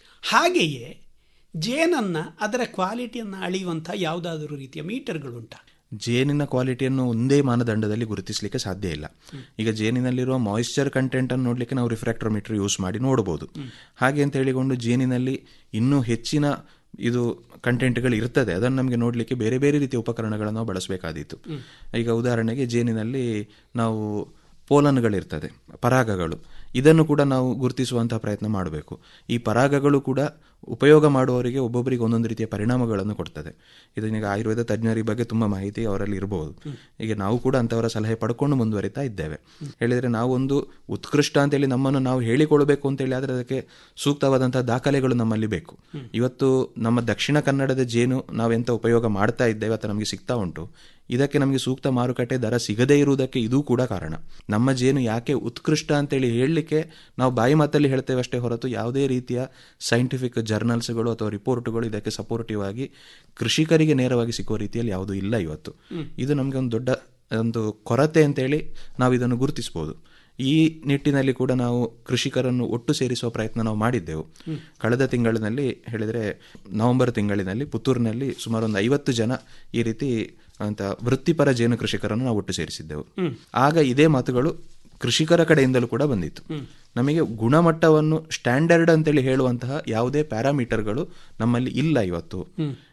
ಹಾಗೆಯೇ ಜೇನನ್ನ ಅದರ ಕ್ವಾಲಿಟಿಯನ್ನು ಅಳೆಯುವಂಥ ಯಾವುದಾದರೂ ರೀತಿಯ ಮೀಟರ್ಗಳುಂಟಾ ಜೇನಿನ ಕ್ವಾಲಿಟಿಯನ್ನು ಒಂದೇ ಮಾನದಂಡದಲ್ಲಿ ಗುರುತಿಸಲಿಕ್ಕೆ ಸಾಧ್ಯ ಇಲ್ಲ ಈಗ ಜೇನಿನಲ್ಲಿರುವ ಮಾಯಿಶ್ಚರ್ ಕಂಟೆಂಟ್ ಅನ್ನು ನೋಡಲಿಕ್ಕೆ ನಾವು ರಿಫ್ರಾಕ್ಟೋಮೀಟರ್ ಯೂಸ್ ಮಾಡಿ ನೋಡಬಹುದು ಹಾಗೆ ಅಂತ ಹೇಳಿಕೊಂಡು ಜೇನಿನಲ್ಲಿ ಇನ್ನೂ ಹೆಚ್ಚಿನ ಇದು ಕಂಟೆಂಟ್ಗಳು ಇರ್ತದೆ ಅದನ್ನು ನಮಗೆ ನೋಡಲಿಕ್ಕೆ ಬೇರೆ ಬೇರೆ ರೀತಿಯ ಉಪಕರಣಗಳನ್ನು ನಾವು ಬಳಸಬೇಕಾದೀತು ಈಗ ಉದಾಹರಣೆಗೆ ಜೇನಿನಲ್ಲಿ ನಾವು ಪೋಲನ್ಗಳಿರ್ತದೆ ಪರಾಗಗಳು ಇದನ್ನು ಕೂಡ ನಾವು ಗುರುತಿಸುವಂತಹ ಪ್ರಯತ್ನ ಮಾಡಬೇಕು ಈ ಪರಾಗಗಳು ಕೂಡ ಉಪಯೋಗ ಮಾಡುವವರಿಗೆ ಒಬ್ಬೊಬ್ಬರಿಗೆ ಒಂದೊಂದು ರೀತಿಯ ಪರಿಣಾಮಗಳನ್ನು ಕೊಡ್ತದೆ ಇದನ್ನೀಗ ಆಯುರ್ವೇದ ತಜ್ಞರ ಈ ಬಗ್ಗೆ ತುಂಬ ಮಾಹಿತಿ ಅವರಲ್ಲಿ ಇರಬಹುದು ಈಗ ನಾವು ಕೂಡ ಅಂಥವರ ಸಲಹೆ ಪಡ್ಕೊಂಡು ಮುಂದುವರಿತಾ ಇದ್ದೇವೆ ಹೇಳಿದರೆ ನಾವು ಒಂದು ಉತ್ಕೃಷ್ಟ ಅಂತೇಳಿ ನಮ್ಮನ್ನು ನಾವು ಹೇಳಿಕೊಳ್ಬೇಕು ಅಂತೇಳಿ ಆದರೆ ಅದಕ್ಕೆ ಸೂಕ್ತವಾದಂತಹ ದಾಖಲೆಗಳು ನಮ್ಮಲ್ಲಿ ಬೇಕು ಇವತ್ತು ನಮ್ಮ ದಕ್ಷಿಣ ಕನ್ನಡದ ಜೇನು ನಾವೆಂತ ಉಪಯೋಗ ಮಾಡ್ತಾ ಇದ್ದೇವೆ ಅಥವಾ ನಮಗೆ ಸಿಗ್ತಾ ಉಂಟು ಇದಕ್ಕೆ ನಮಗೆ ಸೂಕ್ತ ಮಾರುಕಟ್ಟೆ ದರ ಸಿಗದೇ ಇರುವುದಕ್ಕೆ ಇದೂ ಕೂಡ ಕಾರಣ ನಮ್ಮ ಜೇನು ಯಾಕೆ ಉತ್ಕೃಷ್ಟ ಅಂತೇಳಿ ಹೇಳಲಿಕ್ಕೆ ನಾವು ಬಾಯಿ ಮಾತಲ್ಲಿ ಹೇಳ್ತೇವೆ ಅಷ್ಟೇ ಹೊರತು ಯಾವುದೇ ರೀತಿಯ ಸೈಂಟಿಫಿಕ್ ಜರ್ನಲ್ಸ್ಗಳು ಅಥವಾ ರಿಪೋರ್ಟ್ಗಳು ಇದಕ್ಕೆ ಸಪೋರ್ಟಿವ್ ಆಗಿ ಕೃಷಿಕರಿಗೆ ನೇರವಾಗಿ ಸಿಕ್ಕುವ ರೀತಿಯಲ್ಲಿ ಯಾವುದೂ ಇಲ್ಲ ಇವತ್ತು ಇದು ನಮಗೆ ಒಂದು ದೊಡ್ಡ ಒಂದು ಕೊರತೆ ಅಂತೇಳಿ ನಾವು ಇದನ್ನು ಗುರುತಿಸಬಹುದು ಈ ನಿಟ್ಟಿನಲ್ಲಿ ಕೂಡ ನಾವು ಕೃಷಿಕರನ್ನು ಒಟ್ಟು ಸೇರಿಸುವ ಪ್ರಯತ್ನ ನಾವು ಮಾಡಿದ್ದೆವು ಕಳೆದ ತಿಂಗಳಿನಲ್ಲಿ ಹೇಳಿದರೆ ನವೆಂಬರ್ ತಿಂಗಳಿನಲ್ಲಿ ಪುತ್ತೂರಿನಲ್ಲಿ ಸುಮಾರು ಒಂದು ಐವತ್ತು ಜನ ಈ ರೀತಿ ಅಂತ ವೃತ್ತಿಪರ ಜೇನು ಕೃಷಿಕರನ್ನು ನಾವು ಒಟ್ಟು ಸೇರಿಸಿದ್ದೆವು ಆಗ ಇದೇ ಮಾತುಗಳು ಕೃಷಿಕರ ಕಡೆಯಿಂದಲೂ ಕೂಡ ಬಂದಿತ್ತು ನಮಗೆ ಗುಣಮಟ್ಟವನ್ನು ಸ್ಟ್ಯಾಂಡರ್ಡ್ ಅಂತೇಳಿ ಹೇಳುವಂತಹ ಯಾವುದೇ ಪ್ಯಾರಾಮೀಟರ್ಗಳು ನಮ್ಮಲ್ಲಿ ಇಲ್ಲ ಇವತ್ತು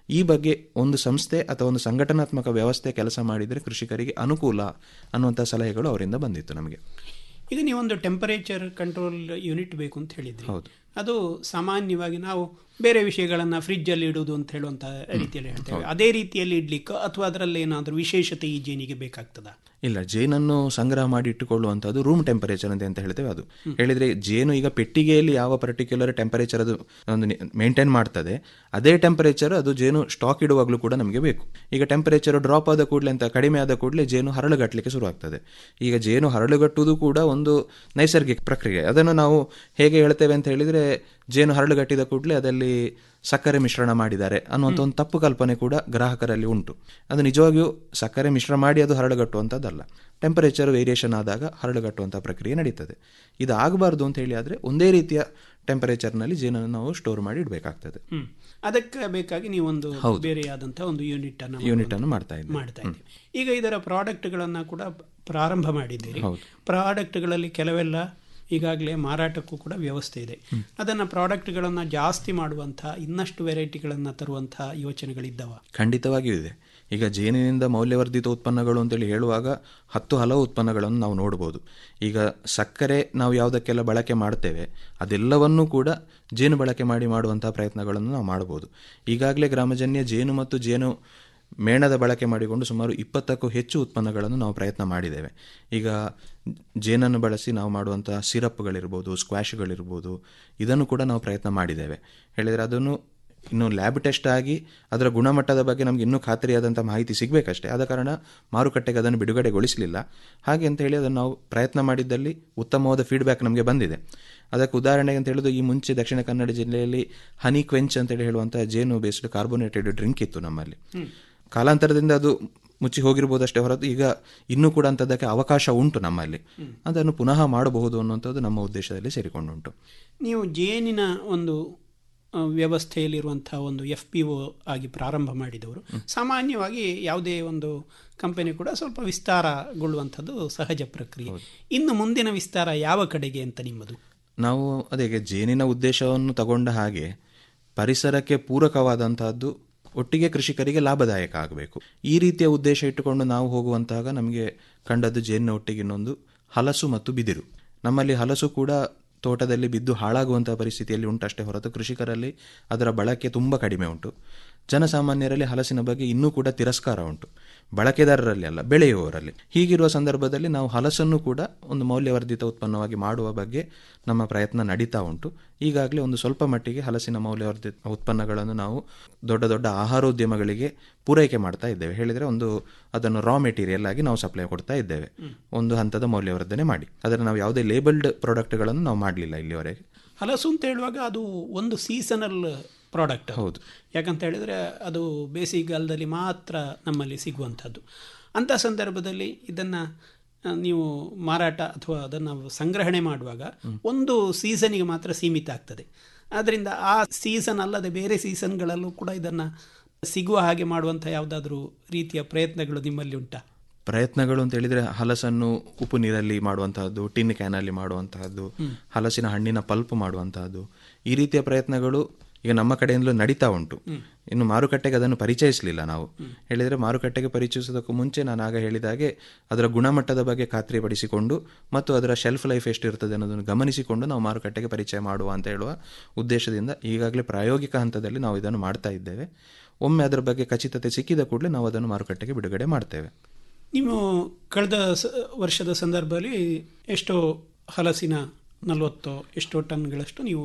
ಈ ಬಗ್ಗೆ ಒಂದು ಸಂಸ್ಥೆ ಅಥವಾ ಒಂದು ಸಂಘಟನಾತ್ಮಕ ವ್ಯವಸ್ಥೆ ಕೆಲಸ ಮಾಡಿದರೆ ಕೃಷಿಕರಿಗೆ ಅನುಕೂಲ ಅನ್ನುವಂಥ ಸಲಹೆಗಳು ಅವರಿಂದ ಬಂದಿತ್ತು ನಮಗೆ ಈಗ ನೀವೊಂದು ಟೆಂಪರೇಚರ್ ಕಂಟ್ರೋಲ್ ಯೂನಿಟ್ ಬೇಕು ಅಂತ ಹೇಳಿದ್ರಿ ಅದು ಸಾಮಾನ್ಯವಾಗಿ ನಾವು ಬೇರೆ ವಿಷಯಗಳನ್ನು ಫ್ರಿಜ್ಜಲ್ಲಿ ಇಡುವುದು ಅಂತ ಹೇಳುವಂಥ ರೀತಿಯಲ್ಲಿ ಹೇಳ್ತೇವೆ ಅದೇ ರೀತಿಯಲ್ಲಿ ಇಡ್ಲಿಕ್ಕೆ ಅಥವಾ ಅದರಲ್ಲಿ ಏನಾದರೂ ವಿಶೇಷತೆ ಈ ಜೇನಿಗೆ ಬೇಕಾಗ್ತದಾ ಇಲ್ಲ ಜೇನನ್ನು ಸಂಗ್ರಹ ಮಾಡಿ ಇಟ್ಟುಕೊಳ್ಳುವಂಥದ್ದು ರೂಮ್ ಟೆಂಪರೇಚರ್ ಅಂತ ಅಂತ ಹೇಳ್ತೇವೆ ಅದು ಹೇಳಿದ್ರೆ ಜೇನು ಈಗ ಪೆಟ್ಟಿಗೆಯಲ್ಲಿ ಯಾವ ಪರ್ಟಿಕ್ಯುಲರ್ ಟೆಂಪರೇಚರ್ ಅದು ಒಂದು ಮೇಂಟೈನ್ ಮಾಡ್ತದೆ ಅದೇ ಟೆಂಪರೇಚರ್ ಅದು ಜೇನು ಸ್ಟಾಕ್ ಇಡುವಾಗಲೂ ಕೂಡ ನಮಗೆ ಬೇಕು ಈಗ ಟೆಂಪರೇಚರ್ ಡ್ರಾಪ್ ಆದ ಕೂಡಲೇ ಅಂತ ಕಡಿಮೆ ಆದ ಕೂಡಲೇ ಜೇನು ಹರಳುಗಟ್ಟಲಿಕ್ಕೆ ಶುರು ಆಗ್ತದೆ ಈಗ ಜೇನು ಹರಳುಗಟ್ಟುವುದು ಕೂಡ ಒಂದು ನೈಸರ್ಗಿಕ ಪ್ರಕ್ರಿಯೆ ಅದನ್ನು ನಾವು ಹೇಗೆ ಹೇಳ್ತೇವೆ ಅಂತ ಹೇಳಿದ್ರೆ ಜೇನು ಹರಳುಗಟ್ಟಿದ ಕೂಡಲೇ ಅದರಲ್ಲಿ ಸಕ್ಕರೆ ಮಿಶ್ರಣ ಮಾಡಿದ್ದಾರೆ ಅನ್ನುವಂಥ ಒಂದು ತಪ್ಪು ಕಲ್ಪನೆ ಕೂಡ ಗ್ರಾಹಕರಲ್ಲಿ ಉಂಟು ಅದು ನಿಜವಾಗಿಯೂ ಸಕ್ಕರೆ ಮಿಶ್ರ ಮಾಡಿ ಅದು ಹರಳುಗಟ್ಟುವಂಥದ್ದಲ್ಲ ಟೆಂಪರೇಚರ್ ವೇರಿಯೇಷನ್ ಆದಾಗ ಹರಳುಗಟ್ಟುವಂಥ ಪ್ರಕ್ರಿಯೆ ನಡೀತದೆ ಇದು ಆಗಬಾರ್ದು ಅಂತ ಹೇಳಿ ಆದರೆ ಒಂದೇ ರೀತಿಯ ಟೆಂಪರೇಚರ್ನಲ್ಲಿ ಜೇನನ್ನು ನಾವು ಸ್ಟೋರ್ ಮಾಡಿ ಇಡಬೇಕಾಗ್ತದೆ ಹ್ಮ್. ಅದಕ್ಕೆ ಬೇಕಾಗಿ ನೀವೊಂದು ಹೌದು. ಬೇರೆಯಾದಂತಹ ಒಂದು ಯೂನಿಟ್ ಅನ್ನು ಯೂನಿಟ್ ಅನ್ನು ಮಾಡ್ತಾ ಇದ್ದೀವಿ. ಮಾಡ್ತಾ ಇದ್ದೀವಿ ಈಗ ಇದರ ಪ್ರಾಡಕ್ಟ್ಗಳನ್ನ ಕೂಡ ಪ್ರಾರಂಭ ಮಾಡಿದ್ದೀರಿ ಹೌದು. ಪ್ರಾಡಕ್ಟ್ಗಳಲ್ಲಿ ಕೆಲವೆಲ್ಲ ಈಗಾಗಲೇ ಮಾರಾಟಕ್ಕೂ ಕೂಡ ವ್ಯವಸ್ಥೆ ಇದೆ ಅದನ್ನ ಪ್ರಾಡಕ್ಟ್ಗಳನ್ನು ಜಾಸ್ತಿ ಮಾಡುವಂತಹ ಇನ್ನಷ್ಟು ವೆರೈಟಿಗಳನ್ನು ತರುವಂತಹ ಯೋಚನೆಗಳಿದ್ದಾವ ಖಂಡಿತವಾಗಿಯೂ ಇದೆ ಈಗ ಜೇನಿನಿಂದ ಮೌಲ್ಯವರ್ಧಿತ ಉತ್ಪನ್ನಗಳು ಅಂತೇಳಿ ಹೇಳುವಾಗ ಹತ್ತು ಹಲವು ಉತ್ಪನ್ನಗಳನ್ನು ನಾವು ನೋಡ್ಬೋದು ಈಗ ಸಕ್ಕರೆ ನಾವು ಯಾವುದಕ್ಕೆಲ್ಲ ಬಳಕೆ ಮಾಡ್ತೇವೆ ಅದೆಲ್ಲವನ್ನೂ ಕೂಡ ಜೇನು ಬಳಕೆ ಮಾಡಿ ಮಾಡುವಂತಹ ಪ್ರಯತ್ನಗಳನ್ನು ನಾವು ಮಾಡ್ಬೋದು ಈಗಾಗಲೇ ಗ್ರಾಮಜನ್ಯ ಜೇನು ಮತ್ತು ಜೇನು ಮೇಣದ ಬಳಕೆ ಮಾಡಿಕೊಂಡು ಸುಮಾರು ಇಪ್ಪತ್ತಕ್ಕೂ ಹೆಚ್ಚು ಉತ್ಪನ್ನಗಳನ್ನು ನಾವು ಪ್ರಯತ್ನ ಮಾಡಿದ್ದೇವೆ ಈಗ ಜೇನನ್ನು ಬಳಸಿ ನಾವು ಮಾಡುವಂಥ ಸಿರಪ್ಗಳಿರ್ಬೋದು ಸ್ಕ್ವಾಶ್ಗಳಿರ್ಬೋದು ಇದನ್ನು ಕೂಡ ನಾವು ಪ್ರಯತ್ನ ಮಾಡಿದ್ದೇವೆ ಹೇಳಿದರೆ ಅದನ್ನು ಇನ್ನು ಲ್ಯಾಬ್ ಟೆಸ್ಟ್ ಆಗಿ ಅದರ ಗುಣಮಟ್ಟದ ಬಗ್ಗೆ ನಮಗೆ ಇನ್ನೂ ಖಾತ್ರಿಯಾದಂಥ ಮಾಹಿತಿ ಸಿಗಬೇಕಷ್ಟೇ ಆದ ಕಾರಣ ಮಾರುಕಟ್ಟೆಗೆ ಅದನ್ನು ಬಿಡುಗಡೆಗೊಳಿಸಲಿಲ್ಲ ಹಾಗೆ ಅಂತ ಹೇಳಿ ಅದನ್ನು ನಾವು ಪ್ರಯತ್ನ ಮಾಡಿದ್ದಲ್ಲಿ ಉತ್ತಮವಾದ ಫೀಡ್ಬ್ಯಾಕ್ ನಮಗೆ ಬಂದಿದೆ ಅದಕ್ಕೆ ಉದಾಹರಣೆಗೆ ಅಂತ ಹೇಳೋದು ಈ ಮುಂಚೆ ದಕ್ಷಿಣ ಕನ್ನಡ ಜಿಲ್ಲೆಯಲ್ಲಿ ಹನಿ ಕ್ವೆಂಚ್ ಅಂತೇಳಿ ಹೇಳುವಂಥ ಜೇನು ಬೇಸ್ಡ್ ಕಾರ್ಬೋನೇಟೆಡ್ ಡ್ರಿಂಕ್ ಇತ್ತು ನಮ್ಮಲ್ಲಿ ಕಾಲಾಂತರದಿಂದ ಅದು ಮುಚ್ಚಿ ಹೋಗಿರ್ಬೋದಷ್ಟೇ ಹೊರತು ಈಗ ಇನ್ನೂ ಕೂಡ ಅಂಥದ್ದಕ್ಕೆ ಅವಕಾಶ ಉಂಟು ನಮ್ಮಲ್ಲಿ ಅದನ್ನು ಪುನಃ ಮಾಡಬಹುದು ಅನ್ನುವಂಥದ್ದು ನಮ್ಮ ಉದ್ದೇಶದಲ್ಲಿ ಸೇರಿಕೊಂಡುಂಟು ನೀವು ಜೇನಿನ ಒಂದು ಆ, ವ್ಯವಸ್ಥೆಯಲ್ಲಿರುವಂತಹ ಒಂದು ಎಫ್ ಪಿ ಒ ಆಗಿ ಪ್ರಾರಂಭ ಮಾಡಿದವರು ಸಾಮಾನ್ಯವಾಗಿ ಯಾವುದೇ ಒಂದು ಕಂಪನಿ ಕೂಡ ಸ್ವಲ್ಪ ವಿಸ್ತಾರಗೊಳ್ಳುವಂಥದ್ದು ಸಹಜ ಪ್ರಕ್ರಿಯೆ ಇನ್ನು ಮುಂದಿನ ವಿಸ್ತಾರ ಯಾವ ಕಡೆಗೆ ಅಂತ ನಿಮ್ಮದು ನಾವು ಅದೇ ಈಗ ಜೇನಿನ ಉದ್ದೇಶವನ್ನು ತಗೊಂಡ ಹಾಗೆ ಪರಿಸರಕ್ಕೆ ಪೂರಕವಾದಂತಹದ್ದು ಒಟ್ಟಿಗೆ ಕೃಷಿಕರಿಗೆ ಲಾಭದಾಯಕ ಆಗಬೇಕು ಈ ರೀತಿಯ ಉದ್ದೇಶ ಇಟ್ಟುಕೊಂಡು ನಾವು ಹೋಗುವಂತಾಗ ನಮಗೆ ಕಂಡದ್ದು ಜೇನಿನ ಒಟ್ಟಿಗೆ ಇನ್ನೊಂದು ಹಲಸು ಮತ್ತು ಬಿದಿರು ನಮ್ಮಲ್ಲಿ ಹಲಸು ಕೂಡ ತೋಟದಲ್ಲಿ ಬಿದ್ದು ಹಾಳಾಗುವಂತಹ ಪರಿಸ್ಥಿತಿಯಲ್ಲಿ ಉಂಟಷ್ಟೇ ಹೊರತು ಕೃಷಿಕರಲ್ಲಿ ಅದರ ಬಳಕೆ ತುಂಬ ಕಡಿಮೆ ಉಂಟು ಜನಸಾಮಾನ್ಯರಲ್ಲಿ ಹಲಸಿನ ಬಗ್ಗೆ ಇನ್ನೂ ಕೂಡ ತಿರಸ್ಕಾರ ಉಂಟು ಬಳಕೆದಾರರಲ್ಲಿ ಅಲ್ಲ ಬೆಳೆಯುವವರಲ್ಲಿ ಹೀಗಿರುವ ಸಂದರ್ಭದಲ್ಲಿ ನಾವು ಹಲಸನ್ನು ಕೂಡ ಒಂದು ಮೌಲ್ಯವರ್ಧಿತ ಉತ್ಪನ್ನವಾಗಿ ಮಾಡುವ ಬಗ್ಗೆ ನಮ್ಮ ಪ್ರಯತ್ನ ನಡೀತಾ ಉಂಟು ಈಗಾಗಲೇ ಒಂದು ಸ್ವಲ್ಪ ಮಟ್ಟಿಗೆ ಹಲಸಿನ ಮೌಲ್ಯವರ್ಧಿತ ಉತ್ಪನ್ನಗಳನ್ನು ನಾವು ದೊಡ್ಡ ದೊಡ್ಡ ಆಹಾರೋದ್ಯಮಗಳಿಗೆ ಪೂರೈಕೆ ಮಾಡ್ತಾ ಇದ್ದೇವೆ ಹೇಳಿದರೆ ಒಂದು ಅದನ್ನು ರಾ ಮೆಟೀರಿಯಲ್ ಆಗಿ ನಾವು ಸಪ್ಲೈ ಕೊಡ್ತಾ ಇದ್ದೇವೆ ಒಂದು ಹಂತದ ಮೌಲ್ಯವರ್ಧನೆ ಮಾಡಿ ಆದರೆ ನಾವು ಯಾವುದೇ ಲೇಬಲ್ಡ್ ಪ್ರಾಡಕ್ಟ್ಗಳನ್ನು ನಾವು ಮಾಡಲಿಲ್ಲ ಇಲ್ಲಿವರೆಗೆ ಹಲಸು ಅಂತ ಹೇಳುವಾಗ ಅದು ಒಂದು ಸೀಸನಲ್ ಪ್ರಾಡಕ್ಟ್ ಹೌದು ಯಾಕಂತ ಹೇಳಿದರೆ ಅದು ಬೇಸಿಗೆಗಾಲದಲ್ಲಿ ಮಾತ್ರ ನಮ್ಮಲ್ಲಿ ಸಿಗುವಂಥದ್ದು ಅಂಥ ಸಂದರ್ಭದಲ್ಲಿ ಇದನ್ನು ನೀವು ಮಾರಾಟ ಅಥವಾ ಅದನ್ನು ಸಂಗ್ರಹಣೆ ಮಾಡುವಾಗ ಒಂದು ಸೀಸನಿಗೆ ಮಾತ್ರ ಸೀಮಿತ ಆಗ್ತದೆ ಆದ್ದರಿಂದ ಆ ಸೀಸನ್ ಅಲ್ಲದೆ ಬೇರೆ ಸೀಸನ್ಗಳಲ್ಲೂ ಕೂಡ ಇದನ್ನು ಸಿಗುವ ಹಾಗೆ ಮಾಡುವಂಥ ಯಾವುದಾದ್ರೂ ರೀತಿಯ ಪ್ರಯತ್ನಗಳು ನಿಮ್ಮಲ್ಲಿ ಉಂಟಾ ಪ್ರಯತ್ನಗಳು ಅಂತ ಹೇಳಿದ್ರೆ ಹಲಸನ್ನು ಉಪ್ಪು ನೀರಲ್ಲಿ ಮಾಡುವಂತಹದ್ದು ಟಿನ್ ಕ್ಯಾನಲ್ಲಿ ಮಾಡುವಂತಹದ್ದು ಹಲಸಿನ ಹಣ್ಣಿನ ಪಲ್ಪ್ ಮಾಡುವಂತಹದ್ದು ಈ ರೀತಿಯ ಪ್ರಯತ್ನಗಳು ಈಗ ನಮ್ಮ ಕಡೆಯಿಂದಲೂ ನಡೀತಾ ಉಂಟು ಇನ್ನು ಮಾರುಕಟ್ಟೆಗೆ ಅದನ್ನು ಪರಿಚಯಿಸಲಿಲ್ಲ ನಾವು ಹೇಳಿದರೆ ಮಾರುಕಟ್ಟೆಗೆ ಪರಿಚಯಿಸೋದಕ್ಕೂ ಮುಂಚೆ ನಾನು ಆಗ ಹೇಳಿದಾಗೆ ಅದರ ಗುಣಮಟ್ಟದ ಬಗ್ಗೆ ಖಾತ್ರಿಪಡಿಸಿಕೊಂಡು ಮತ್ತು ಅದರ ಶೆಲ್ಫ್ ಲೈಫ್ ಎಷ್ಟಿರ್ತದೆ ಅನ್ನೋದನ್ನು ಗಮನಿಸಿಕೊಂಡು ನಾವು ಮಾರುಕಟ್ಟೆಗೆ ಪರಿಚಯ ಮಾಡುವ ಅಂತ ಹೇಳುವ ಉದ್ದೇಶದಿಂದ ಈಗಾಗಲೇ ಪ್ರಾಯೋಗಿಕ ಹಂತದಲ್ಲಿ ನಾವು ಇದನ್ನು ಮಾಡ್ತಾ ಇದ್ದೇವೆ ಒಮ್ಮೆ ಅದರ ಬಗ್ಗೆ ಖಚಿತತೆ ಸಿಕ್ಕಿದ ಕೂಡಲೇ ನಾವು ಅದನ್ನು ಮಾರುಕಟ್ಟೆಗೆ ಬಿಡುಗಡೆ ಮಾಡ್ತೇವೆ ನೀವು ಕಳೆದ ಸ- ವರ್ಷದ ಸಂದರ್ಭದಲ್ಲಿ ಎಷ್ಟೋ ಹಲಸಿನ ನಲವತ್ತೋ ಎಷ್ಟೋ ಟನ್ಗಳಷ್ಟು ನೀವು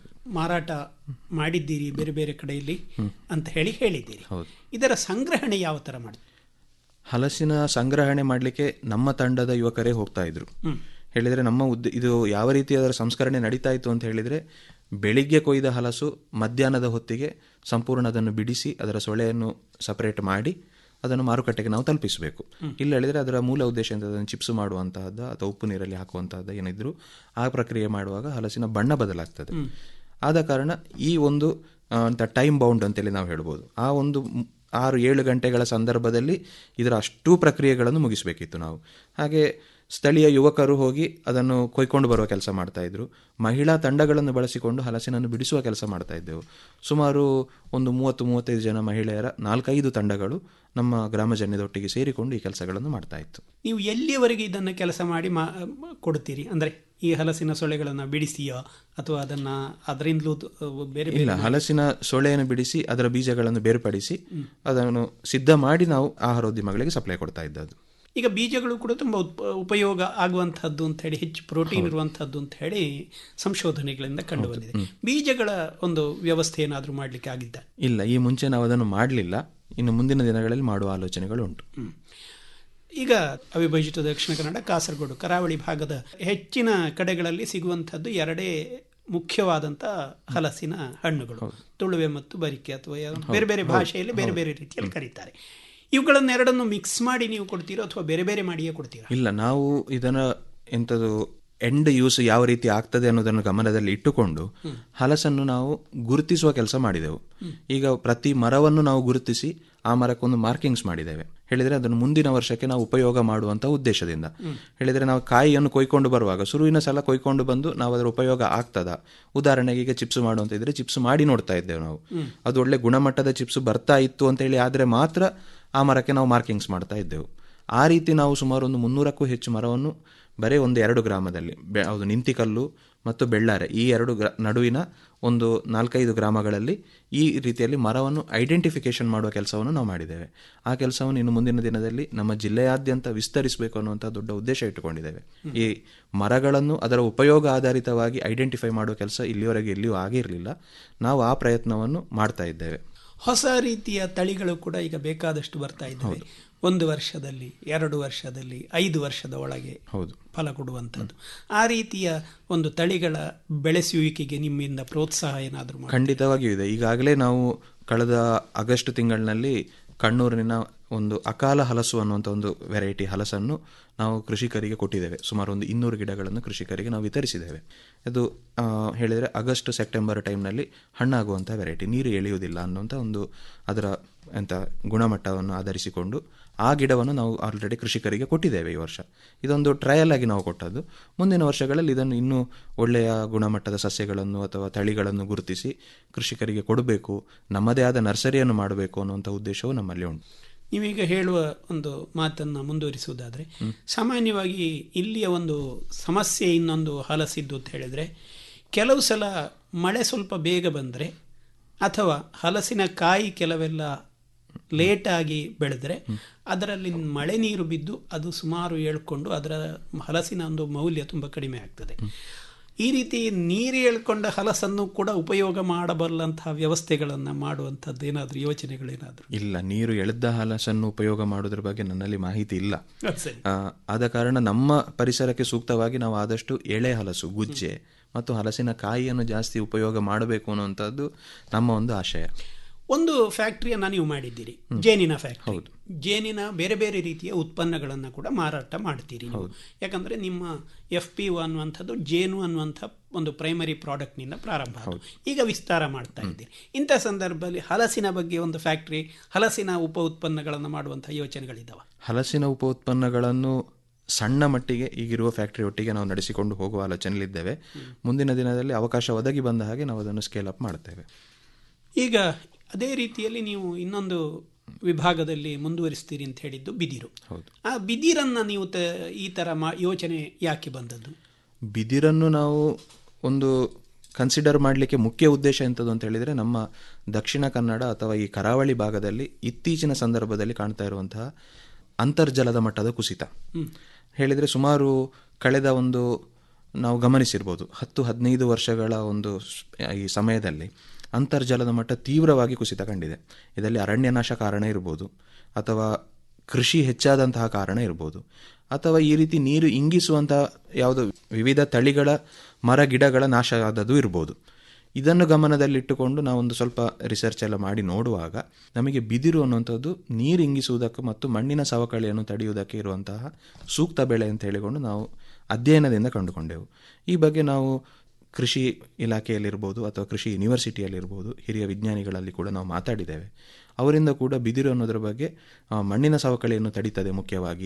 ಮಾರಾಟ ಮಾಡಿದ್ದೀರಿ ಬೇರೆ ಬೇರೆ ಕಡೆಯಲ್ಲಿ ಅಂತ ಹೇಳಿ ಹೇಳಿದ್ದೀರಿ ಹೌದು. ಇದರ ಸಂಗ್ರಹಣೆ ಯಾವ ಥರ ಮಾಡಿ ಹಲಸಿನ ಸಂಗ್ರಹಣೆ ಮಾಡಲಿಕ್ಕೆ ನಮ್ಮ ತಂಡದ ಯುವಕರೇ ಹೋಗ್ತಾ ಇದ್ರು ಹ್ಮ್. ಹೇಳಿದರೆ ನಮ್ಮ ಉದ್ದ ಇದು ಯಾವ ರೀತಿ ಅದರ ಸಂಸ್ಕರಣೆ ನಡೀತಾ ಇತ್ತು ಅಂತ ಹೇಳಿದರೆ ಬೆಳಿಗ್ಗೆ ಕೊಯ್ದ ಹಲಸು ಮಧ್ಯಾಹ್ನದ ಹೊತ್ತಿಗೆ ಸಂಪೂರ್ಣ ಅದನ್ನು ಬಿಡಿಸಿ ಅದರ ಸೊಳೆಯನ್ನು ಸಪರೇಟ್ ಮಾಡಿ ಅದನ್ನು ಮಾರುಕಟ್ಟೆಗೆ ನಾವು ತಲುಪಿಸಬೇಕು ಇಲ್ಲ ಹೇಳಿದರೆ ಅದರ ಮೂಲ ಉದ್ದೇಶ ಅಂತ ಅದನ್ನು ಚಿಪ್ಸ್ ಮಾಡುವಂತಹದ್ದು ಅಥವಾ ಉಪ್ಪು ನೀರಲ್ಲಿ ಹಾಕುವಂತಹದ್ದು ಏನಿದ್ರು ಆ ಪ್ರಕ್ರಿಯೆ ಮಾಡುವಾಗ ಹಲಸಿನ ಬಣ್ಣ ಬದಲಾಗ್ತದೆ ಆದ ಕಾರಣ ಈ ಒಂದು ಆ, ಅಂತ ಟೈಮ್ ಬೌಂಡ್ ಅಂತೇಳಿ ನಾವು ಹೇಳ್ಬೋದು ಆ ಒಂದು ಮ್- ಆರು ಏಳು ಗಂಟೆಗಳ ಸಂದರ್ಭದಲ್ಲಿ ಇದರ ಅಷ್ಟೂ ಪ್ರಕ್ರಿಯೆಗಳನ್ನು ಮುಗಿಸಬೇಕಿತ್ತು ನಾವು ಹಾಗೆ ಸ್ಥಳೀಯ ಯುವಕರು ಹೋಗಿ ಅದನ್ನು ಕೊಯ್ಕೊಂಡು ಬರುವ ಕೆಲಸ ಮಾಡ್ತಾ ಇದ್ರು ಮಹಿಳಾ ತಂಡಗಳನ್ನು ಬಳಸಿಕೊಂಡು ಹಲಸಿನನ್ನು ಬಿಡಿಸುವ ಕೆಲಸ ಮಾಡ್ತಾ ಇದ್ದೆವು ಸುಮಾರು ಒಂದು ಮೂವತ್ತು ಮೂವತ್ತೈದು ಜನ ಮಹಿಳೆಯರ ನಾಲ್ಕೈದು ತಂಡಗಳು ನಮ್ಮ ಗ್ರಾಮ ಜನ್ಯದೊಟ್ಟಿಗೆ ಸೇರಿಕೊಂಡು ಈ ಕೆಲಸಗಳನ್ನು ಮಾಡ್ತಾ ಇತ್ತು ನೀವು ಎಲ್ಲಿಯವರೆಗೆ ಇದನ್ನು ಕೆಲಸ ಮಾಡಿ ಮಾ ಕೊಡ್ತೀರಿ ಅಂದರೆ ಈ ಹಲಸಿನ ಸೊಳ್ಳೆಗಳನ್ನು ಬಿಡಿಸಿಯೋ ಅಥವಾ ಅದನ್ನು ಅದರಿಂದಲೂ ಬೇರೆ ಇಲ್ಲ ಬೇರೆ ಹಲಸಿನ ಸೊಳೆಯನ್ನು ಬಿಡಿಸಿ ಅದರ ಬೀಜಗಳನ್ನು ಬೇರ್ಪಡಿಸಿ ಅದನ್ನು ಸಿದ್ಧ ಮಾಡಿ ನಾವು ಆಹಾರೋದ್ಯಮಗಳಿಗೆ ಸಪ್ಲೈ ಕೊಡ್ತಾ ಇದ್ದದ್ದು ಈಗ ಬೀಜಗಳು ಕೂಡ ತುಂಬ ಉಪ್ ಉಪಯೋಗ ಆಗುವಂಥದ್ದು ಅಂತ ಹೇಳಿ ಹೆಚ್ಚು ಪ್ರೋಟೀನ್ ಇರುವಂಥದ್ದು ಅಂತ ಹೇಳಿ ಸಂಶೋಧನೆಗಳಿಂದ ಕಂಡು ಬಂದಿದೆ ಬೀಜಗಳ ಒಂದು ವ್ಯವಸ್ಥೆ ಏನಾದರೂ ಮಾಡಲಿಕ್ಕೆ ಆಗಿದ್ದ ಇಲ್ಲ ಈ ಮುಂಚೆ ನಾವು ಅದನ್ನು ಮಾಡಲಿಲ್ಲ ಇನ್ನು ಮುಂದಿನ ದಿನಗಳಲ್ಲಿ ಮಾಡುವ ಆಲೋಚನೆಗಳು ಉಂಟು ಈಗ ಅವಿಭಜಿತ ದಕ್ಷಿಣ ಕನ್ನಡ ಕಾಸರಗೋಡು ಕರಾವಳಿ ಭಾಗದ ಹೆಚ್ಚಿನ ಕಡೆಗಳಲ್ಲಿ ಸಿಗುವಂಥದ್ದು ಎರಡೇ ಮುಖ್ಯವಾದಂಥ ಹಲಸಿನ ಹಣ್ಣುಗಳು ತುಳುವೆ ಮತ್ತು ಬರಿಕೆ ಅಥವಾ ಯಾವ- ಬೇರೆ ಬೇರೆ ಹೌದು. ಭಾಷೆಯಲ್ಲಿ ಬೇರೆ ಬೇರೆ ರೀತಿಯಲ್ಲಿ ಕರೀತಾರೆ ಇವುಗಳನ್ನೆರಡನ್ನು ಮಿಕ್ಸ್ ಮಾಡಿ ನೀವು ಕೊಡ್ತೀರೋ ಅಥವಾ ಬೇರೆ ಬೇರೆ ಮಾಡಿಯೇ ಕೊಡ್ತೀರಾ ಇಲ್ಲ ನಾವು ಇದನ್ನ ಎಂಥದ್ದು ಎಂಡ್ ಯೂಸ್ ಯಾವ ರೀತಿ ಆಗ್ತದೆ ಅನ್ನೋದನ್ನು ಗಮನದಲ್ಲಿ ಇಟ್ಟುಕೊಂಡು ಹಲಸನ್ನು ನಾವು ಗುರುತಿಸುವ ಕೆಲಸ ಮಾಡಿದೆವು ಈಗ ಪ್ರತಿ ಮರವನ್ನು ನಾವು ಗುರುತಿಸಿ ಆ ಮರಕ್ಕೊಂದು ಮಾರ್ಕಿಂಗ್ಸ್ ಮಾಡಿದ್ದೇವೆ ಹೇಳಿದರೆ ಅದನ್ನು ಮುಂದಿನ ವರ್ಷಕ್ಕೆ ನಾವು ಉಪಯೋಗ ಮಾಡುವಂತ ಉದ್ದೇಶದಿಂದ ಹೇಳಿದರೆ ನಾವು ಕಾಯಿಯನ್ನು ಕೊಯ್ಕೊಂಡು ಬರುವಾಗ ಶುರುವಿನ ಸಲ ಕೊಯ್ಕೊಂಡು ಬಂದು ನಾವು ಅದರ ಉಪಯೋಗ ಆಗ್ತದ ಉದಾಹರಣೆಗೆ ಈಗ ಚಿಪ್ಸ್ ಮಾಡುವಂತ ಇದ್ರೆ ಚಿಪ್ಸ್ ಮಾಡಿ ನೋಡ್ತಾ ಇದ್ದೇವೆ ನಾವು ಹ್ಮ್. ಅದು ಒಳ್ಳೆ ಗುಣಮಟ್ಟದ ಚಿಪ್ಸ್ ಬರ್ತಾ ಇತ್ತು ಅಂತ ಹೇಳಿ ಆದ್ರೆ ಮಾತ್ರ ಆ ಮರಕ್ಕೆ ನಾವು ಮಾರ್ಕಿಂಗ್ಸ್ ಮಾಡ್ತಾ ಇದ್ದೆವು ಆ ರೀತಿ ನಾವು ಸುಮಾರು ಒಂದು ಮುನ್ನೂರಕ್ಕೂ ಹೆಚ್ಚು ಮರವನ್ನು ಬರೀ ಒಂದು ಎರಡು ಗ್ರಾಮದಲ್ಲಿ ಬೆ ಅದು ನಿಂತಿಕಲ್ಲು ಮತ್ತು ಬೆಳ್ಳಾರೆ ಈ ಎರಡು ಗ್ರಾ ನಡುವಿನ ಒಂದು ನಾಲ್ಕೈದು ಗ್ರಾಮಗಳಲ್ಲಿ ಈ ರೀತಿಯಲ್ಲಿ ಮರವನ್ನು ಐಡೆಂಟಿಫಿಕೇಶನ್ ಮಾಡುವ ಕೆಲಸವನ್ನು ನಾವು ಮಾಡಿದ್ದೇವೆ ಆ ಕೆಲಸವನ್ನು ಇನ್ನು ಮುಂದಿನ ದಿನದಲ್ಲಿ ನಮ್ಮ ಜಿಲ್ಲೆಯಾದ್ಯಂತ ವಿಸ್ತರಿಸಬೇಕು ಅನ್ನುವಂಥ ದೊಡ್ಡ ಉದ್ದೇಶ ಇಟ್ಟುಕೊಂಡಿದ್ದೇವೆ ಈ ಮರಗಳನ್ನು ಅದರ ಉಪಯೋಗ ಆಧಾರಿತವಾಗಿ ಐಡೆಂಟಿಫೈ ಮಾಡುವ ಕೆಲಸ ಇಲ್ಲಿವರೆಗೆ ಎಲ್ಲಿಯೂ ಆಗಿರಲಿಲ್ಲ ನಾವು ಆ ಪ್ರಯತ್ನವನ್ನು ಮಾಡ್ತಾ ಇದ್ದೇವೆ ಹೊಸ ರೀತಿಯ ತಳಿಗಳು ಕೂಡ ಈಗ ಬೇಕಾದಷ್ಟು ಬರ್ತಾ ಇದ್ದಾವೆ ಒಂದು ವರ್ಷದಲ್ಲಿ ಎರಡು ವರ್ಷದಲ್ಲಿ ಐದು ವರ್ಷದ ಒಳಗೆ ಹೌದು ಫಲ ಕೊಡುವಂಥದ್ದು ಆ ರೀತಿಯ ಒಂದು ತಳಿಗಳ ಬೆಳೆಸುವಿಕೆಗೆ ನಿಮ್ಮಿಂದ ಪ್ರೋತ್ಸಾಹ ಏನಾದರೂ ಮಾಡಿ ಖಂಡಿತವಾಗಿಯೂ ಇದೆ ಈಗಾಗಲೇ ನಾವು ಕಳೆದ ಆಗಸ್ಟ್ ತಿಂಗಳಿನಲ್ಲಿ ಕಣ್ಣೂರಿನ ಒಂದು ಅಕಾಲ ಹಲಸು ಅನ್ನುವಂಥ ಒಂದು ವೆರೈಟಿ ಹಲಸನ್ನು ನಾವು ಕೃಷಿಕರಿಗೆ ಕೊಟ್ಟಿದ್ದೇವೆ ಸುಮಾರು ಒಂದು ಇನ್ನೂರು ಗಿಡಗಳನ್ನು ಕೃಷಿಕರಿಗೆ ನಾವು ವಿತರಿಸಿದ್ದೇವೆ ಅದು ಆ, ಹೇಳಿದರೆ ಆಗಸ್ಟ್ ಸೆಪ್ಟೆಂಬರ್ ಟೈಮ್ನಲ್ಲಿ ಹಣ್ಣಾಗುವಂಥ ವೆರೈಟಿ ನೀರು ಎಳೆಯುವುದಿಲ್ಲ ಅನ್ನುವಂಥ ಒಂದು ಅದರ ಎಂಥ ಗುಣಮಟ್ಟವನ್ನು ಆಧರಿಸಿಕೊಂಡು ಆ ಗಿಡವನ್ನು ನಾವು ಆಲ್ರೆಡಿ ಕೃಷಿಕರಿಗೆ ಕೊಟ್ಟಿದ್ದೇವೆ ಈ ವರ್ಷ ಇದೊಂದು ಟ್ರಯಲ್ ಆಗಿ ನಾವು ಕೊಟ್ಟದ್ದು ಮುಂದಿನ ವರ್ಷಗಳಲ್ಲಿ ಇದನ್ನು ಇನ್ನೂ ಒಳ್ಳೆಯ ಗುಣಮಟ್ಟದ ಸಸ್ಯಗಳನ್ನು ಅಥವಾ ತಳಿಗಳನ್ನು ಗುರುತಿಸಿ ಕೃಷಿಕರಿಗೆ ಕೊಡಬೇಕು ನಮ್ಮದೇ ಆದ ನರ್ಸರಿಯನ್ನು ಮಾಡಬೇಕು ಅನ್ನುವಂಥ ಉದ್ದೇಶವು ನಮ್ಮಲ್ಲಿ ಉಂಟು ನೀವೀಗ ಹೇಳುವ ಒಂದು ಮಾತನ್ನು ಮುಂದುವರಿಸುವುದಾದರೆ ಸಾಮಾನ್ಯವಾಗಿ ಇಲ್ಲಿಯ ಒಂದು ಸಮಸ್ಯೆ ಇನ್ನೊಂದು ಹಲಸಿದ್ದು ಅಂತ ಹೇಳಿದರೆ ಕೆಲವು ಸಲ ಮಳೆ ಸ್ವಲ್ಪ ಬೇಗ ಬಂದರೆ ಅಥವಾ ಹಲಸಿನ ಕಾಯಿ ಕೆಲವೆಲ್ಲ ಲೇಟಾಗಿ ಬೆಳೆದರೆ ಅದರಲ್ಲಿ ಮಳೆ ನೀರು ಬಿದ್ದು ಅದು ಸುಮಾರು ಏಳ್ಕೊಂಡು ಅದರ ಹಲಸಿನ ಒಂದು ಮೌಲ್ಯ ತುಂಬ ಕಡಿಮೆ ಆಗ್ತದೆ ಈ ರೀತಿ ನೀರು ಏಳ್ಕೊಂಡ ಹಲಸನ್ನು ಕೂಡ ಉಪಯೋಗ ಮಾಡಬಲ್ಲಂತಹ ವ್ಯವಸ್ಥೆಗಳನ್ನು ಮಾಡುವಂಥದ್ದು ಏನಾದರೂ ಯೋಚನೆಗಳೇನಾದರೂ ಇಲ್ಲ ನೀರು ಎಳೆದ ಹಲಸನ್ನು ಉಪಯೋಗ ಮಾಡೋದ್ರ ಬಗ್ಗೆ ನನ್ನಲ್ಲಿ ಮಾಹಿತಿ ಇಲ್ಲ ಸರಿ ಆ, ಆದ ಕಾರಣ ನಮ್ಮ ಪರಿಸರಕ್ಕೆ ಸೂಕ್ತವಾಗಿ ನಾವು ಆದಷ್ಟು ಎಳೆ ಹಲಸು ಗುಜ್ಜೆ ಮತ್ತು ಹಲಸಿನ ಕಾಯಿಯನ್ನು ಜಾಸ್ತಿ ಉಪಯೋಗ ಮಾಡಬೇಕು ಅನ್ನುವಂಥದ್ದು ನಮ್ಮ ಒಂದು ಆಶಯ ಒಂದು ಫ್ಯಾಕ್ಟ್ರಿಯನ್ನ ನೀವು ಮಾಡಿದ್ದೀರಿ ಜೇನಿನ ಫ್ಯಾಕ್ಟ್ರಿ ಜೇನಿನ ಬೇರೆ ಬೇರೆ ರೀತಿಯ ಉತ್ಪನ್ನಗಳನ್ನು ಕೂಡ ಮಾರಾಟ ಮಾಡ್ತೀರಿ ನೀವು ಯಾಕಂದ್ರೆ ನಿಮ್ಮ ಎಫ್ ಪಿ ಅನ್ನುವಂಥದ್ದು ಜೇನು ಅನ್ನುವಂಥ ಒಂದು ಪ್ರೈಮರಿ ಪ್ರಾಡಕ್ಟ್ನಿಂದ ಪ್ರಾರಂಭ ಆಯ್ತು. ಈಗ ವಿಸ್ತಾರ ಮಾಡ್ತಾ ಇದ್ದೀರಿ ಇಂಥ ಸಂದರ್ಭದಲ್ಲಿ ಹಲಸಿನ ಬಗ್ಗೆ ಒಂದು ಫ್ಯಾಕ್ಟ್ರಿ ಹಲಸಿನ ಉಪ ಉತ್ಪನ್ನಗಳನ್ನು ಮಾಡುವಂಥ ಯೋಚನೆಗಳಿದ್ದಾವೆ ಹಲಸಿನ ಉಪ ಉತ್ಪನ್ನಗಳನ್ನು ಸಣ್ಣ ಮಟ್ಟಿಗೆ ಈಗಿರುವ ಫ್ಯಾಕ್ಟರಿ ಒಟ್ಟಿಗೆ ನಾವು ನಡೆಸಿಕೊಂಡು ಹೋಗುವ ಆಲೋಚನೆಯಲ್ಲಿದ್ದೇವೆ ಮುಂದಿನ ದಿನದಲ್ಲಿ ಅವಕಾಶ ಒದಗಿ ಬಂದ ಹಾಗೆ ನಾವು ಅದನ್ನು ಸ್ಕೇಲ್ ಅಪ್ ಮಾಡ್ತೇವೆ ಈಗ ಅದೇ ರೀತಿಯಲ್ಲಿ ನೀವು ಇನ್ನೊಂದು ವಿಭಾಗದಲ್ಲಿ ಮುಂದುವರಿಸ್ತೀರಿ ಅಂತ ಹೇಳಿದ್ದು ಬಿದಿರು ಹೌದು ಆ ಬಿದಿರನ್ನ ನೀವು ತ ಈ ಥರ ಮಾ ಯೋಚನೆ ಯಾಕೆ ಬಂದದ್ದು ಬಿದಿರನ್ನು ನಾವು ಒಂದು ಕನ್ಸಿಡರ್ ಮಾಡಲಿಕ್ಕೆ ಮುಖ್ಯ ಉದ್ದೇಶ ಎಂಥದ್ದು ಅಂತ ಹೇಳಿದರೆ ನಮ್ಮ ದಕ್ಷಿಣ ಕನ್ನಡ ಅಥವಾ ಈ ಕರಾವಳಿ ಭಾಗದಲ್ಲಿ ಇತ್ತೀಚಿನ ಸಂದರ್ಭದಲ್ಲಿ ಕಾಣ್ತಾ ಇರುವಂತಹ ಅಂತರ್ಜಲದ ಮಟ್ಟದ ಕುಸಿತ ಹ್ಮ್. ಹೇಳಿದರೆ ಸುಮಾರು ಕಳೆದ ಒಂದು ನಾವು ಗಮನಿಸಿರ್ಬೋದು ಹತ್ತು ಹದಿನೈದು ವರ್ಷಗಳ ಒಂದು ಸ್- ಈ ಸಮಯದಲ್ಲಿ ಅಂತರ್ಜಲದ ಮಟ್ಟ ತೀವ್ರವಾಗಿ ಕುಸಿತ ಕಂಡಿದೆ ಇದರಲ್ಲಿ ಅರಣ್ಯನಾಶ ಕಾರಣ ಇರ್ಬೋದು ಅಥವಾ ಕೃಷಿ ಹೆಚ್ಚಾದಂತಹ ಕಾರಣ ಇರ್ಬೋದು ಅಥವಾ ಈ ರೀತಿ ನೀರು ಇಂಗಿಸುವಂತಹ ಯಾವುದೋ ವಿವಿಧ ತಳಿಗಳ ಮರ ಗಿಡಗಳ ನಾಶ ಆದದ್ದು ಇರ್ಬೋದು ಇದನ್ನು ಗಮನದಲ್ಲಿಟ್ಟುಕೊಂಡು ನಾವೊಂದು ಸ್ವಲ್ಪ ರಿಸರ್ಚ್ ಎಲ್ಲ ಮಾಡಿ ನೋಡುವಾಗ ನಮಗೆ ಬಿದಿರು ಅನ್ನುವಂಥದ್ದು ನೀರು ಇಂಗಿಸುವುದಕ್ಕೆ ಮತ್ತು ಮಣ್ಣಿನ ಸವಕಳಿಯನ್ನು ತಡೆಯುವುದಕ್ಕೆ ಇರುವಂತಹ ಸೂಕ್ತ ಬೆಳೆ ಅಂತ ಹೇಳಿಕೊಂಡು ನಾವು ಅಧ್ಯಯನದಿಂದ ಕಂಡುಕೊಂಡೆವು ಈ ಬಗ್ಗೆ ನಾವು ಕೃಷಿ ಇಲಾಖೆಯಲ್ಲಿರ್ಬೋದು ಅಥವಾ ಕೃಷಿ ಯೂನಿವರ್ಸಿಟಿಯಲ್ಲಿರ್ಬೋದು ಹಿರಿಯ ವಿಜ್ಞಾನಿಗಳಲ್ಲಿ ಕೂಡ ನಾವು ಮಾತಾಡಿದ್ದೇವೆ ಅವರಿಂದ ಕೂಡ ಬಿದಿರು ಅನ್ನೋದ್ರ ಬಗ್ಗೆ ಆ, ಮಣ್ಣಿನ ಸವಕಳಿಯನ್ನು ತಡೀತದೆ ಮುಖ್ಯವಾಗಿ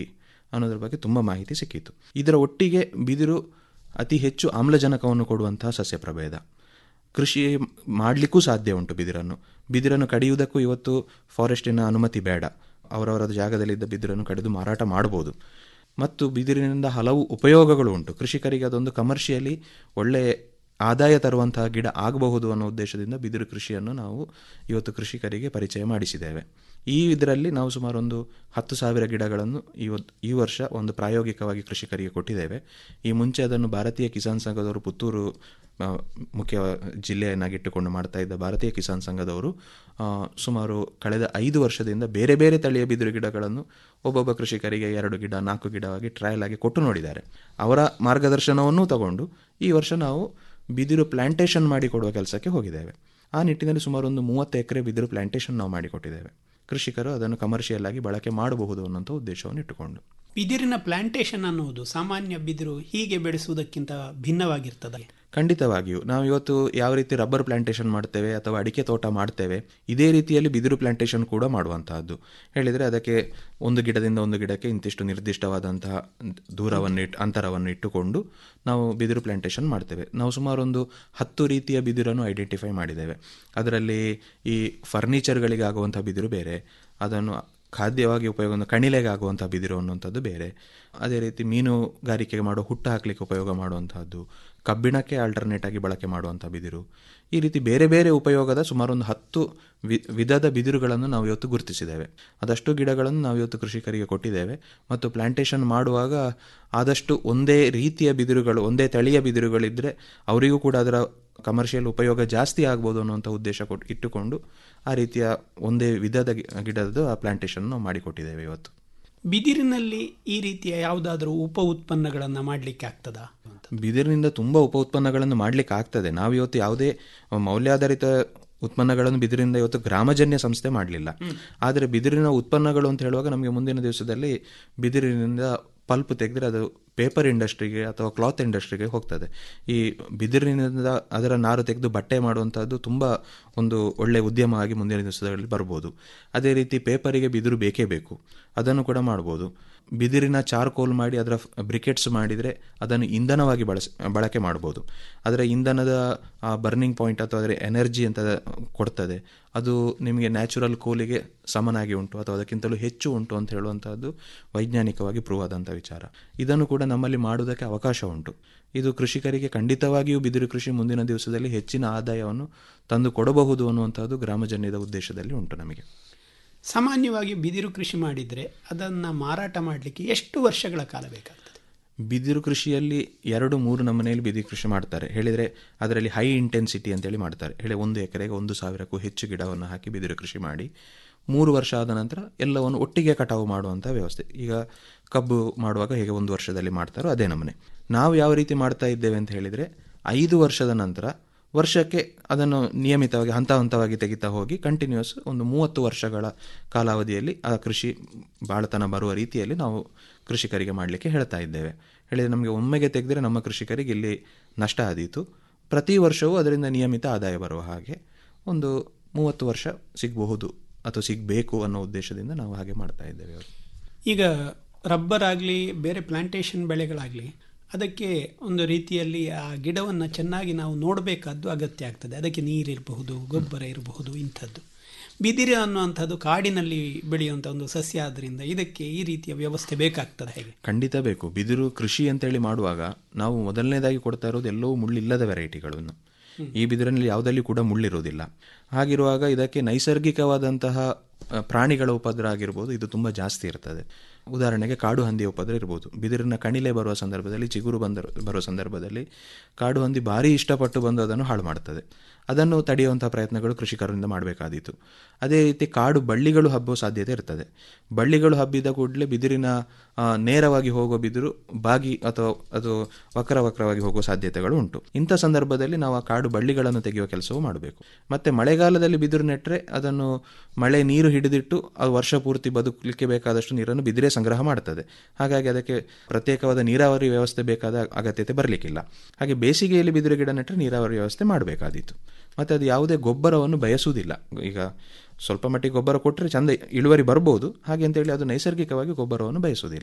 ಅನ್ನೋದ್ರ ಬಗ್ಗೆ ತುಂಬ ಮಾಹಿತಿ ಸಿಕ್ಕಿತ್ತು ಇದರ ಒಟ್ಟಿಗೆ ಬಿದಿರು ಅತಿ ಹೆಚ್ಚು ಆಮ್ಲಜನಕವನ್ನು ಕೊಡುವಂತಹ ಸಸ್ಯ ಪ್ರಭೇದ ಕೃಷಿ ಮಾಡಲಿಕ್ಕೂ ಸಾಧ್ಯ ಉಂಟು ಬಿದಿರನ್ನು ಬಿದಿರನ್ನು ಕಡಿಯುವುದಕ್ಕೂ ಇವತ್ತು ಫಾರೆಸ್ಟಿನ ಅನುಮತಿ ಬೇಡ ಅವರವರ ಜಾಗದಲ್ಲಿದ್ದ ಬಿದಿರನ್ನು ಕಡಿದು ಮಾರಾಟ ಮಾಡಬಹುದು ಮತ್ತು ಬಿದಿರಿನಿಂದ ಹಲವು ಉಪಯೋಗಗಳು ಉಂಟು ಕೃಷಿಕರಿಗೆ ಅದೊಂದು ಕಮರ್ಷಿಯಲಿ ಒಳ್ಳೆ ಆದಾಯ ತರುವಂತಹ ಗಿಡ ಆಗಬಹುದು ಅನ್ನೋ ಉದ್ದೇಶದಿಂದ ಬಿದಿರು ಕೃಷಿಯನ್ನು ನಾವು ಇವತ್ತು ಕೃಷಿಕರಿಗೆ ಪರಿಚಯ ಮಾಡಿಸಿದ್ದೇವೆ ಈ ಇದರಲ್ಲಿ ನಾವು ಸುಮಾರು ಒಂದು ಹತ್ತು ಸಾವಿರ ಗಿಡಗಳನ್ನು ಇವತ್ತು ಈ ವರ್ಷ ಒಂದು ಪ್ರಾಯೋಗಿಕವಾಗಿ ಕೃಷಿಕರಿಗೆ ಕೊಟ್ಟಿದ್ದೇವೆ ಈ ಮುಂಚೆ ಅದನ್ನು ಭಾರತೀಯ ಕಿಸಾನ್ ಸಂಘದವರು ಪುತ್ತೂರು ಆ, ಮುಖ್ಯ ಜಿಲ್ಲೆಯನ್ನಾಗಿಟ್ಟುಕೊಂಡು ಮಾಡ್ತಾ ಇದ್ದ ಭಾರತೀಯ ಕಿಸಾನ್ ಸಂಘದವರು ಆ, ಸುಮಾರು ಕಳೆದ ಐದು ವರ್ಷದಿಂದ ಬೇರೆ ಬೇರೆ ತಳಿಯ ಬಿದಿರು ಗಿಡಗಳನ್ನು ಒಬ್ಬೊಬ್ಬ ಕೃಷಿಕರಿಗೆ ಎರಡು ಗಿಡ ನಾಲ್ಕು ಗಿಡವಾಗಿ ಟ್ರಯಲ್ ಆಗಿ ಕೊಟ್ಟು ನೋಡಿದ್ದಾರೆ ಅವರ ಮಾರ್ಗದರ್ಶನವನ್ನೂ ತಗೊಂಡು ಈ ವರ್ಷ ನಾವು ಬಿದಿರು ಪ್ಲಾಂಟೇಶನ್ ಮಾಡಿ ಕೊಡುವ ಕೆಲಸಕ್ಕೆ ಹೋಗಿದ್ದೇವೆ ಆ ನಿಟ್ಟಿನಲ್ಲಿ ಸುಮಾರು ಒಂದು ಮೂವತ್ತು ಎಕರೆ ಬಿದಿರು ಪ್ಲಾಂಟೇಶನ್ ನಾವು ಮಾಡಿಕೊಟ್ಟಿದ್ದೇವೆ ಕೃಷಿಕರು ಅದನ್ನು ಕಮರ್ಷಿಯಲ್ ಆಗಿ ಬಳಕೆ ಮಾಡಬಹುದು ಅನ್ನೋಂಥ ಉದ್ದೇಶವನ್ನು ಇಟ್ಟುಕೊಂಡು ಬಿದಿರಿನ ಪ್ಲಾಂಟೇಶನ್ ಅನ್ನುವುದು ಸಾಮಾನ್ಯ ಬಿದಿರು ಹೀಗೆ ಬೆಳೆಸುವುದಕ್ಕಿಂತ ಭಿನ್ನವಾಗಿರ್ತದೆ ಖಂಡಿತವಾಗಿಯೂ ನಾವು ಇವತ್ತು ಯಾವ ರೀತಿ ರಬ್ಬರ್ ಪ್ಲಾಂಟೇಶನ್ ಮಾಡ್ತೇವೆ ಅಥವಾ ಅಡಿಕೆ ತೋಟ ಮಾಡ್ತೇವೆ ಇದೇ ರೀತಿಯಲ್ಲಿ ಬಿದಿರು ಪ್ಲಾಂಟೇಶನ್ ಕೂಡ ಮಾಡುವಂತಹದ್ದು ಹೇಳಿದರೆ ಅದಕ್ಕೆ ಒಂದು ಗಿಡದಿಂದ ಒಂದು ಗಿಡಕ್ಕೆ ಇಂತಿಷ್ಟು ನಿರ್ದಿಷ್ಟವಾದಂತಹ ದೂರವನ್ನು ಇಟ್ಟು ಅಂತರವನ್ನು ಇಟ್ಟುಕೊಂಡು ನಾವು ಬಿದಿರು ಪ್ಲಾಂಟೇಶನ್ ಮಾಡ್ತೇವೆ ನಾವು ಸುಮಾರು ಒಂದು ಹತ್ತು ರೀತಿಯ ಬಿದಿರನ್ನು ಐಡೆಂಟಿಫೈ ಮಾಡಿದ್ದೇವೆ ಅದರಲ್ಲಿ ಈ ಫರ್ನಿಚರ್ಗಳಿಗೆ ಆಗುವಂಥ ಬಿದಿರು ಬೇರೆ ಅದನ್ನು ಖಾದ್ಯವಾಗಿ ಉಪಯೋಗ ಕಣಿಲೆಗೆ ಆಗುವಂಥ ಬಿದಿರು ಅನ್ನುವಂಥದ್ದು ಬೇರೆ ಅದೇ ರೀತಿ ಮೀನುಗಾರಿಕೆಗೆ ಮಾಡೋ ಹುಟ್ಟು ಹಾಕಲಿಕ್ಕೆ ಉಪಯೋಗ ಮಾಡುವಂತಹದ್ದು ಕಬ್ಬಿಣಕ್ಕೆ ಆಲ್ಟರ್ನೇಟ್ ಆಗಿ ಬಳಕೆ ಮಾಡುವಂಥ ಬಿದಿರು ಈ ರೀತಿ ಬೇರೆ ಬೇರೆ ಉಪಯೋಗದ ಸುಮಾರು ಒಂದು ಹತ್ತು ವಿ ವಿಧದ ಬಿದಿರುಗಳನ್ನು ನಾವು ಇವತ್ತು ಗುರುತಿಸಿದ್ದೇವೆ ಅದಷ್ಟು ಗಿಡಗಳನ್ನು ನಾವು ಇವತ್ತು ಕೃಷಿಕರಿಗೆ ಕೊಟ್ಟಿದ್ದೇವೆ ಮತ್ತು ಪ್ಲಾಂಟೇಶನ್ ಮಾಡುವಾಗ ಆದಷ್ಟು ಒಂದೇ ರೀತಿಯ ಬಿದಿರುಗಳು ಒಂದೇ ತಳಿಯ ಬಿದಿರುಗಳಿದ್ದರೆ ಅವರಿಗೂ ಕೂಡ ಅದರ ಕಮರ್ಷಿಯಲ್ ಉಪಯೋಗ ಜಾಸ್ತಿ ಆಗ್ಬೋದು ಅನ್ನುವಂಥ ಉದ್ದೇಶ ಕೊಟ್ಟು ಇಟ್ಟುಕೊಂಡು ಆ ರೀತಿಯ ಒಂದೇ ವಿಧದ ಗಿ- ಗಿಡದ ಆ ಪ್ಲಾಂಟೇಶನ್ ನಾವು ಮಾಡಿಕೊಟ್ಟಿದ್ದೇವೆ ಇವತ್ತು ಬಿದಿರಿನಲ್ಲಿ ಈ ರೀತಿಯ ಯಾವುದಾದ್ರೂ ಉಪ ಉತ್ಪನ್ನಗಳನ್ನು ಮಾಡಲಿಕ್ಕೆ ಆಗ್ತದಾ ಬಿದಿರಿನಿಂದ ತುಂಬ ಉಪ ಉತ್ಪನ್ನಗಳನ್ನು ಮಾಡಲಿಕ್ಕೆ ಆಗ್ತದೆ ನಾವು ಇವತ್ತು ಯಾವುದೇ ಮೌಲ್ಯಾಧಾರಿತ ಉತ್ಪನ್ನಗಳನ್ನು ಬಿದಿರಿಂದ ಇವತ್ತು ಗ್ರಾಮಜನ್ಯ ಸಂಸ್ಥೆ ಮಾಡಲಿಲ್ಲ ಆದರೆ ಬಿದಿರಿನ ಉತ್ಪನ್ನಗಳು ಅಂತ ಹೇಳುವಾಗ ನಮಗೆ ಮುಂದಿನ ದಿವಸದಲ್ಲಿ ಬಿದಿರಿನಿಂದ ಪಲ್ಪ್ ತೆಗೆದ್ರೆ ಅದು ಪೇಪರ್ ಇಂಡಸ್ಟ್ರಿಗೆ ಅಥವಾ ಕ್ಲಾತ್ ಇಂಡಸ್ಟ್ರಿಗೆ ಹೋಗ್ತದೆ ಈ ಬಿದಿರಿನಿಂದ ಅದರ ನಾರು ತೆಗೆದು ಬಟ್ಟೆ ಮಾಡುವಂಥದ್ದು ತುಂಬ ಒಂದು ಒಳ್ಳೆ ಉದ್ಯಮ ಆಗಿ ಮುಂದಿನ ದಿವಸಗಳಲ್ಲಿ ಬರ್ಬೋದು ಅದೇ ರೀತಿ ಪೇಪರಿಗೆ ಬಿದಿರು ಬೇಕೇ ಬೇಕು ಅದನ್ನು ಕೂಡ ಮಾಡ್ಬೋದು ಬಿದಿರಿನ ಚಾರ್ಕೋಲ್ ಮಾಡಿ ಅದರ ಬ್ರಿಕೆಟ್ಸ್ ಮಾಡಿದರೆ ಅದನ್ನು ಇಂಧನವಾಗಿ ಬಳಸ ಬಳಕೆ ಮಾಡ್ಬೋದು ಅದರ ಇಂಧನದ ಬರ್ನಿಂಗ್ ಪಾಯಿಂಟ್ ಅಥವಾ ಅದರ ಎನರ್ಜಿ ಅಂತ ಕೊಡ್ತದೆ ಅದು ನಿಮಗೆ ನ್ಯಾಚುರಲ್ ಕೋಲಿಗೆ ಸಮನಾಗಿ ಉಂಟು ಅಥವಾ ಅದಕ್ಕಿಂತಲೂ ಹೆಚ್ಚು ಉಂಟು ಅಂತ ಹೇಳುವಂಥದ್ದು ವೈಜ್ಞಾನಿಕವಾಗಿ ಪ್ರೂವ್ ಆದಂಥ ವಿಚಾರ ಇದನ್ನು ಕೂಡ ನಮ್ಮಲ್ಲಿ ಮಾಡುವುದಕ್ಕೆ ಅವಕಾಶ ಉಂಟು ಇದು ಕೃಷಿಕರಿಗೆ ಖಂಡಿತವಾಗಿಯೂ ಬಿದಿರು ಕೃಷಿ ಮುಂದಿನ ದಿವಸದಲ್ಲಿ ಹೆಚ್ಚಿನ ಆದಾಯವನ್ನು ತಂದು ಕೊಡಬಹುದು ಅನ್ನುವಂಥದ್ದು ಗ್ರಾಮಜನ್ಯದ ಉದ್ದೇಶದಲ್ಲಿ ಉಂಟು ನಮಗೆ ಸಾಮಾನ್ಯವಾಗಿ ಬಿದಿರು ಕೃಷಿ ಮಾಡಿದರೆ ಅದನ್ನು ಮಾರಾಟ ಮಾಡಲಿಕ್ಕೆ ಎಷ್ಟು ವರ್ಷಗಳ ಕಾಲ ಬೇಕಾಗ್ತದೆ ಬಿದಿರು ಕೃಷಿಯಲ್ಲಿ ಎರಡು ಮೂರು ನಮನೆಯಲ್ಲಿ ಬಿದಿರು ಕೃಷಿ ಮಾಡ್ತಾರೆ ಹೇಳಿದರೆ ಅದರಲ್ಲಿ ಹೈ ಇಂಟೆನ್ಸಿಟಿ ಅಂತೇಳಿ ಮಾಡ್ತಾರೆ ಹೇಳಿ ಒಂದು ಎಕರೆಗೆ ಒಂದು ಸಾವಿರಕ್ಕೂ ಹೆಚ್ಚು ಗಿಡವನ್ನು ಹಾಕಿ ಬಿದಿರು ಕೃಷಿ ಮಾಡಿ ಮೂರು ವರ್ಷ ಆದ ನಂತರ ಎಲ್ಲವನ್ನು ಒಟ್ಟಿಗೆ ಕಟಾವು ಮಾಡುವಂಥ ವ್ಯವಸ್ಥೆ ಈಗ ಕಬ್ಬು ಮಾಡುವಾಗ ಹೇಗೆ ಒಂದು ವರ್ಷದಲ್ಲಿ ಮಾಡ್ತಾರೋ ಅದೇ ನಮನೆ ನಾವು ಯಾವ ರೀತಿ ಮಾಡ್ತಾ ಇದ್ದೇವೆ ಅಂತ ಹೇಳಿದರೆ ಐದು ವರ್ಷದ ನಂತರ ವರ್ಷಕ್ಕೆ ಅದನ್ನು ನಿಯಮಿತವಾಗಿ ಹಂತ ಹಂತವಾಗಿ ತೆಗಿತಾ ಹೋಗಿ ಕಂಟಿನ್ಯೂಸ್ ಒಂದು ಮೂವತ್ತು ವರ್ಷಗಳ ಕಾಲಾವಧಿಯಲ್ಲಿ ಆ ಕೃಷಿ ಬಾಳತನ ಬರುವ ರೀತಿಯಲ್ಲಿ ನಾವು ಕೃಷಿಕರಿಗೆ ಮಾಡಲಿಕ್ಕೆ ಹೇಳ್ತಾ ಇದ್ದೇವೆ ಹೇಳಿದರೆ ನಮಗೆ ಒಮ್ಮೆಗೆ ತೆಗೆದರೆ ನಮ್ಮ ಕೃಷಿಕರಿಗೆ ಇಲ್ಲಿ ನಷ್ಟ ಆದೀತು ಪ್ರತಿ ವರ್ಷವೂ ಅದರಿಂದ ನಿಯಮಿತ ಆದಾಯ ಬರುವ ಹಾಗೆ ಒಂದು ಮೂವತ್ತು ವರ್ಷ ಸಿಗಬಹುದು ಅಥವಾ ಸಿಗಬೇಕು ಅನ್ನೋ ಉದ್ದೇಶದಿಂದ ನಾವು ಹಾಗೆ ಮಾಡ್ತಾ ಇದ್ದೇವೆ ಅವರು ಈಗ ರಬ್ಬರ್ ಆಗಲಿ ಬೇರೆ ಪ್ಲಾಂಟೇಶನ್ ಬೆಳೆಗಳಾಗಲಿ ಅದಕ್ಕೆ ಒಂದು ರೀತಿಯಲ್ಲಿ ಆ ಗಿಡವನ್ನು ಚೆನ್ನಾಗಿ ನಾವು ನೋಡಬೇಕಾದ್ದು ಅಗತ್ಯ ಆಗ್ತದೆ ಅದಕ್ಕೆ ನೀರಿರಬಹುದು ಗೊಬ್ಬರ ಇರಬಹುದು ಇಂಥದ್ದು ಬಿದಿರು ಅನ್ನುವಂಥದ್ದು ಕಾಡಿನಲ್ಲಿ ಬೆಳೆಯುವಂಥ ಒಂದು ಸಸ್ಯ ಆದ್ದರಿಂದ ಇದಕ್ಕೆ ಈ ರೀತಿಯ ವ್ಯವಸ್ಥೆ ಬೇಕಾಗ್ತದೆ ಹೇಗೆ ಖಂಡಿತ ಬೇಕು ಬಿದಿರು ಕೃಷಿ ಅಂತೇಳಿ ಮಾಡುವಾಗ ನಾವು ಮೊದಲನೇದಾಗಿ ಕೊಡ್ತಾ ಇರೋದು ಎಲ್ಲವೂ ಮುಳ್ಳಿಲ್ಲದ ವೆರೈಟಿಗಳನ್ನು ಈ ಬಿದಿರಿನಲ್ಲಿ ಯಾವುದಲ್ಲಿ ಕೂಡ ಮುಳ್ಳಿರೋದಿಲ್ಲ ಹಾಗಿರುವಾಗ ಇದಕ್ಕೆ ನೈಸರ್ಗಿಕವಾದಂತಹ ಆ, ಪ್ರಾಣಿಗಳ ಉಪದ್ರ ಆಗಿರ್ಬೋದು ಇದು ತುಂಬ ಜಾಸ್ತಿ ಇರ್ತದೆ ಉದಾಹರಣೆಗೆ ಕಾಡು ಹಂದಿಯ ಉಪದ್ರ ಇರ್ಬೋದು ಬಿದಿರಿನ ಕಣಿಲೆ ಬರುವ ಸಂದರ್ಭದಲ್ಲಿ ಚಿಗುರು ಬಂದ ಬರುವ ಸಂದರ್ಭದಲ್ಲಿ ಕಾಡು ಹಂದಿ ಭಾರಿ ಇಷ್ಟಪಟ್ಟು ಬಂದು ಅದನ್ನು ಹಾಳು ಮಾಡ್ತದೆ ಅದನ್ನು ತಡೆಯುವಂತಹ ಪ್ರಯತ್ನಗಳು ಕೃಷಿಕರಿಂದ ಮಾಡಬೇಕಾದೀತು ಅದೇ ರೀತಿ ಕಾಡು ಬಳ್ಳಿಗಳು ಹಬ್ಬುವ ಸಾಧ್ಯತೆ ಇರ್ತದೆ ಬಳ್ಳಿಗಳು ಹಬ್ಬಿದ ಕೂಡಲೇ ಬಿದಿರಿನ ಆ, ನೇರವಾಗಿ ಹೋಗುವ ಬಿದಿರು ಬಾಗಿ ಅಥವಾ ಅದು ವಕ್ರ ವಕ್ರವಾಗಿ ಹೋಗುವ ಸಾಧ್ಯತೆಗಳು ಉಂಟು ಇಂಥ ಸಂದರ್ಭದಲ್ಲಿ ನಾವು ಆ ಕಾಡು ಬಳ್ಳಿಗಳನ್ನು ತೆಗೆಯುವ ಕೆಲಸವೂ ಮಾಡಬೇಕು ಮತ್ತೆ ಮಳೆಗಾಲದಲ್ಲಿ ಬಿದಿರು ನೆಟ್ಟರೆ ಅದನ್ನು ಮಳೆ ನೀರು ಹಿಡಿದಿಟ್ಟು ಅದು ವರ್ಷ ಪೂರ್ತಿ ಬದುಕಲಿಕ್ಕೆ ಬೇಕಾದಷ್ಟು ನೀರನ್ನು ಬಿದಿರೇ ಸಂಗ್ರಹ ಮಾಡ್ತದೆ ಹಾಗಾಗಿ ಅದಕ್ಕೆ ಪ್ರತ್ಯೇಕವಾದ ನೀರಾವರಿ ವ್ಯವಸ್ಥೆ ಬೇಕಾದ ಅಗತ್ಯತೆ ಬರಲಿಕ್ಕಿಲ್ಲ ಹಾಗೆ ಬೇಸಿಗೆಯಲ್ಲಿ ಬಿದಿರು ಗಿಡ ನೆಟ್ಟರೆ ನೀರಾವರಿ ವ್ಯವಸ್ಥೆ ಮಾಡಬೇಕಾದೀತು ಮತ್ತು ಅದು ಯಾವುದೇ ಗೊಬ್ಬರವನ್ನು ಬಯಸುವುದಿಲ್ಲ ಈಗ ಸ್ವಲ್ಪ ಮಟ್ಟಿಗೆ ಗೊಬ್ಬರ ಕೊಟ್ಟರೆ ಚಂದ ಇಳುವರಿ ಬರ್ಬೋದು ಹಾಗೆ ಅಂತೇಳಿ ಅದು ನೈಸರ್ಗಿಕವಾಗಿ ಗೊಬ್ಬರವನ್ನು ಬಯಸುವುದಿಲ್ಲ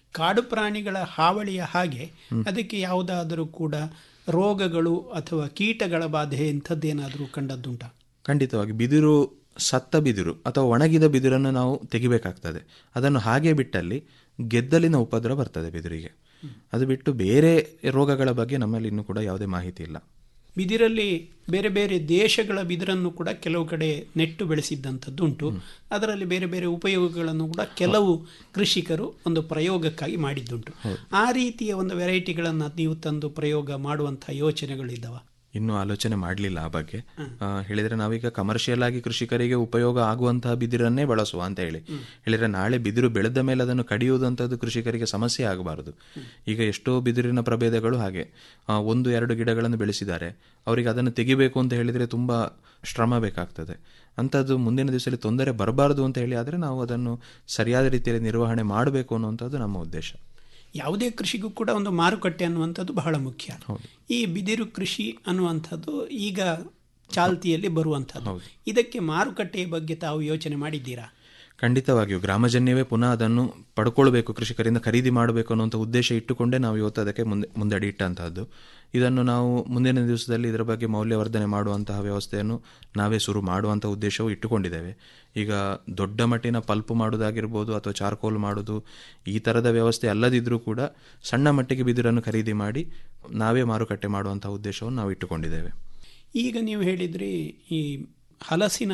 ಕಾಡು ಪ್ರಾಣಿಗಳ ಹಾವಳಿಯ ಹಾಗೆ ಅದಕ್ಕೆ ಯಾವುದಾದರೂ ಕೂಡ ರೋಗಗಳು ಅಥವಾ ಕೀಟಗಳ ಬಾಧೆ ಇಂಥದ್ದೇನಾದರೂ ಕಂಡದ್ದುಂಟಾ ಖಂಡಿತವಾಗಿ ಬಿದಿರು ಸತ್ತ ಬಿದಿರು ಅಥವಾ ಒಣಗಿದ ಬಿದಿರನ್ನು ನಾವು ತೆಗಿಬೇಕಾಗ್ತದೆ ಅದನ್ನು ಹಾಗೆ ಬಿಟ್ಟಲ್ಲಿ ಗೆದ್ದಲಿನ ಉಪದ್ರ ಬರ್ತದೆ ಬಿದಿರಿಗೆ ಅದು ಬಿಟ್ಟು ಬೇರೆ ರೋಗಗಳ ಬಗ್ಗೆ ನಮ್ಮಲ್ಲಿ ಇನ್ನೂ ಕೂಡ ಯಾವುದೇ ಮಾಹಿತಿ ಇಲ್ಲ ಬಿದಿರಲ್ಲಿ ಬೇರೆ ಬೇರೆ ದೇಶಗಳ ಬಿದಿರನ್ನು ಕೂಡ ಕೆಲವು ಕಡೆ ನೆಟ್ಟು ಬೆಳೆಸಿದ್ದಂಥದ್ದು ಉಂಟು ಅದರಲ್ಲಿ ಬೇರೆ ಬೇರೆ ಉಪಯೋಗಗಳನ್ನು ಕೂಡ ಕೆಲವು ಕೃಷಿಕರು ಒಂದು ಪ್ರಯೋಗಕ್ಕಾಗಿ ಮಾಡಿದ್ದುಂಟು ಆ ರೀತಿಯ ಒಂದು ವೆರೈಟಿಗಳನ್ನು ನೀವು ತಂದು ಪ್ರಯೋಗ ಮಾಡುವಂತಹ ಯೋಚನೆಗಳಿದ್ದಾವ ಇನ್ನೂ ಆಲೋಚನೆ ಮಾಡಲಿಲ್ಲ ಆ ಬಗ್ಗೆ ಆ, ಹೇಳಿದ್ರೆ ನಾವೀಗ ಕಮರ್ಷಿಯಲ್ ಆಗಿ ಕೃಷಿಕರಿಗೆ ಉಪಯೋಗ ಆಗುವಂತಹ ಬಿದಿರನ್ನೇ ಬಳಸುವ ಅಂತ ಹೇಳಿ ಹೇಳಿದ್ರೆ ನಾಳೆ ಬಿದಿರು ಬೆಳೆದ ಮೇಲೆ ಅದನ್ನು ಕಡಿಯುವುದಂಥದ್ದು ಕೃಷಿಕರಿಗೆ ಸಮಸ್ಯೆ ಆಗಬಾರದು ಈಗ ಎಷ್ಟೋ ಬಿದಿರಿನ ಪ್ರಭೇದಗಳು ಹಾಗೆ ಆ, ಒಂದು ಎರಡು ಗಿಡಗಳನ್ನು ಬೆಳೆಸಿದ್ದಾರೆ ಅವರಿಗೆ ಅದನ್ನು ತೆಗಿಬೇಕು ಅಂತ ಹೇಳಿದ್ರೆ ತುಂಬಾ ಶ್ರಮ ಬೇಕಾಗ್ತದೆ ಅಂಥದ್ದು ಮುಂದಿನ ದಿವಸದಲ್ಲಿ ತೊಂದರೆ ಬರಬಾರದು ಅಂತ ಹೇಳಿ ಆದರೆ ನಾವು ಅದನ್ನು ಸರಿಯಾದ ರೀತಿಯಲ್ಲಿ ನಿರ್ವಹಣೆ ಮಾಡಬೇಕು ಅನ್ನುವಂಥದ್ದು ನಮ್ಮ ಉದ್ದೇಶ ಯಾವುದೇ ಕೃಷಿಗೂ ಕೂಡ ಒಂದು ಮಾರುಕಟ್ಟೆ ಅನ್ನುವಂಥದ್ದು ಬಹಳ ಮುಖ್ಯ ಈ ಬಿದಿರು ಕೃಷಿ ಅನ್ನುವಂಥದ್ದು ಈಗ ಚಾಲ್ತಿಯಲ್ಲಿ ಬರುವಂಥದ್ದು ಇದಕ್ಕೆ ಮಾರುಕಟ್ಟೆಯ ಬಗ್ಗೆ ತಾವು ಯೋಚನೆ ಮಾಡಿದ್ದೀರಾ ಖಂಡಿತವಾಗಿಯೂ ಗ್ರಾಮಜನ್ಯವೇ ಪುನಃ ಅದನ್ನು ಪಡ್ಕೊಳ್ಬೇಕು ಕೃಷಿಕರಿಂದ ಖರೀದಿ ಮಾಡಬೇಕು ಅನ್ನುವಂಥ ಉದ್ದೇಶ ಇಟ್ಟುಕೊಂಡೇ ನಾವು ಇವತ್ತು ಅದಕ್ಕೆ ಮುಂದೆ ಮುಂದಡಿ ಇಟ್ಟಂತಹದ್ದು ಇದನ್ನು ನಾವು ಮುಂದಿನ ದಿವಸದಲ್ಲಿ ಇದರ ಬಗ್ಗೆ ಮೌಲ್ಯವರ್ಧನೆ ಮಾಡುವಂತಹ ವ್ಯವಸ್ಥೆಯನ್ನು ನಾವೇ ಶುರು ಮಾಡುವಂಥ ಉದ್ದೇಶವು ಇಟ್ಟುಕೊಂಡಿದ್ದೇವೆ ಈಗ ದೊಡ್ಡ ಮಟ್ಟಿನ ಪಲ್ಪ್ ಮಾಡೋದಾಗಿರ್ಬೋದು ಅಥವಾ ಚಾರ್ಕೋಲ್ ಮಾಡೋದು ಈ ಥರದ ವ್ಯವಸ್ಥೆ ಅಲ್ಲದಿದ್ದರೂ ಕೂಡ ಸಣ್ಣ ಮಟ್ಟಿಗೆ ಬಿದಿರನ್ನು ಖರೀದಿ ಮಾಡಿ ನಾವೇ ಮಾರುಕಟ್ಟೆ ಮಾಡುವಂಥ ಉದ್ದೇಶವನ್ನು ನಾವು ಇಟ್ಟುಕೊಂಡಿದ್ದೇವೆ ಈಗ ನೀವು ಹೇಳಿದ್ರಿ ಈ ಹಲಸಿನ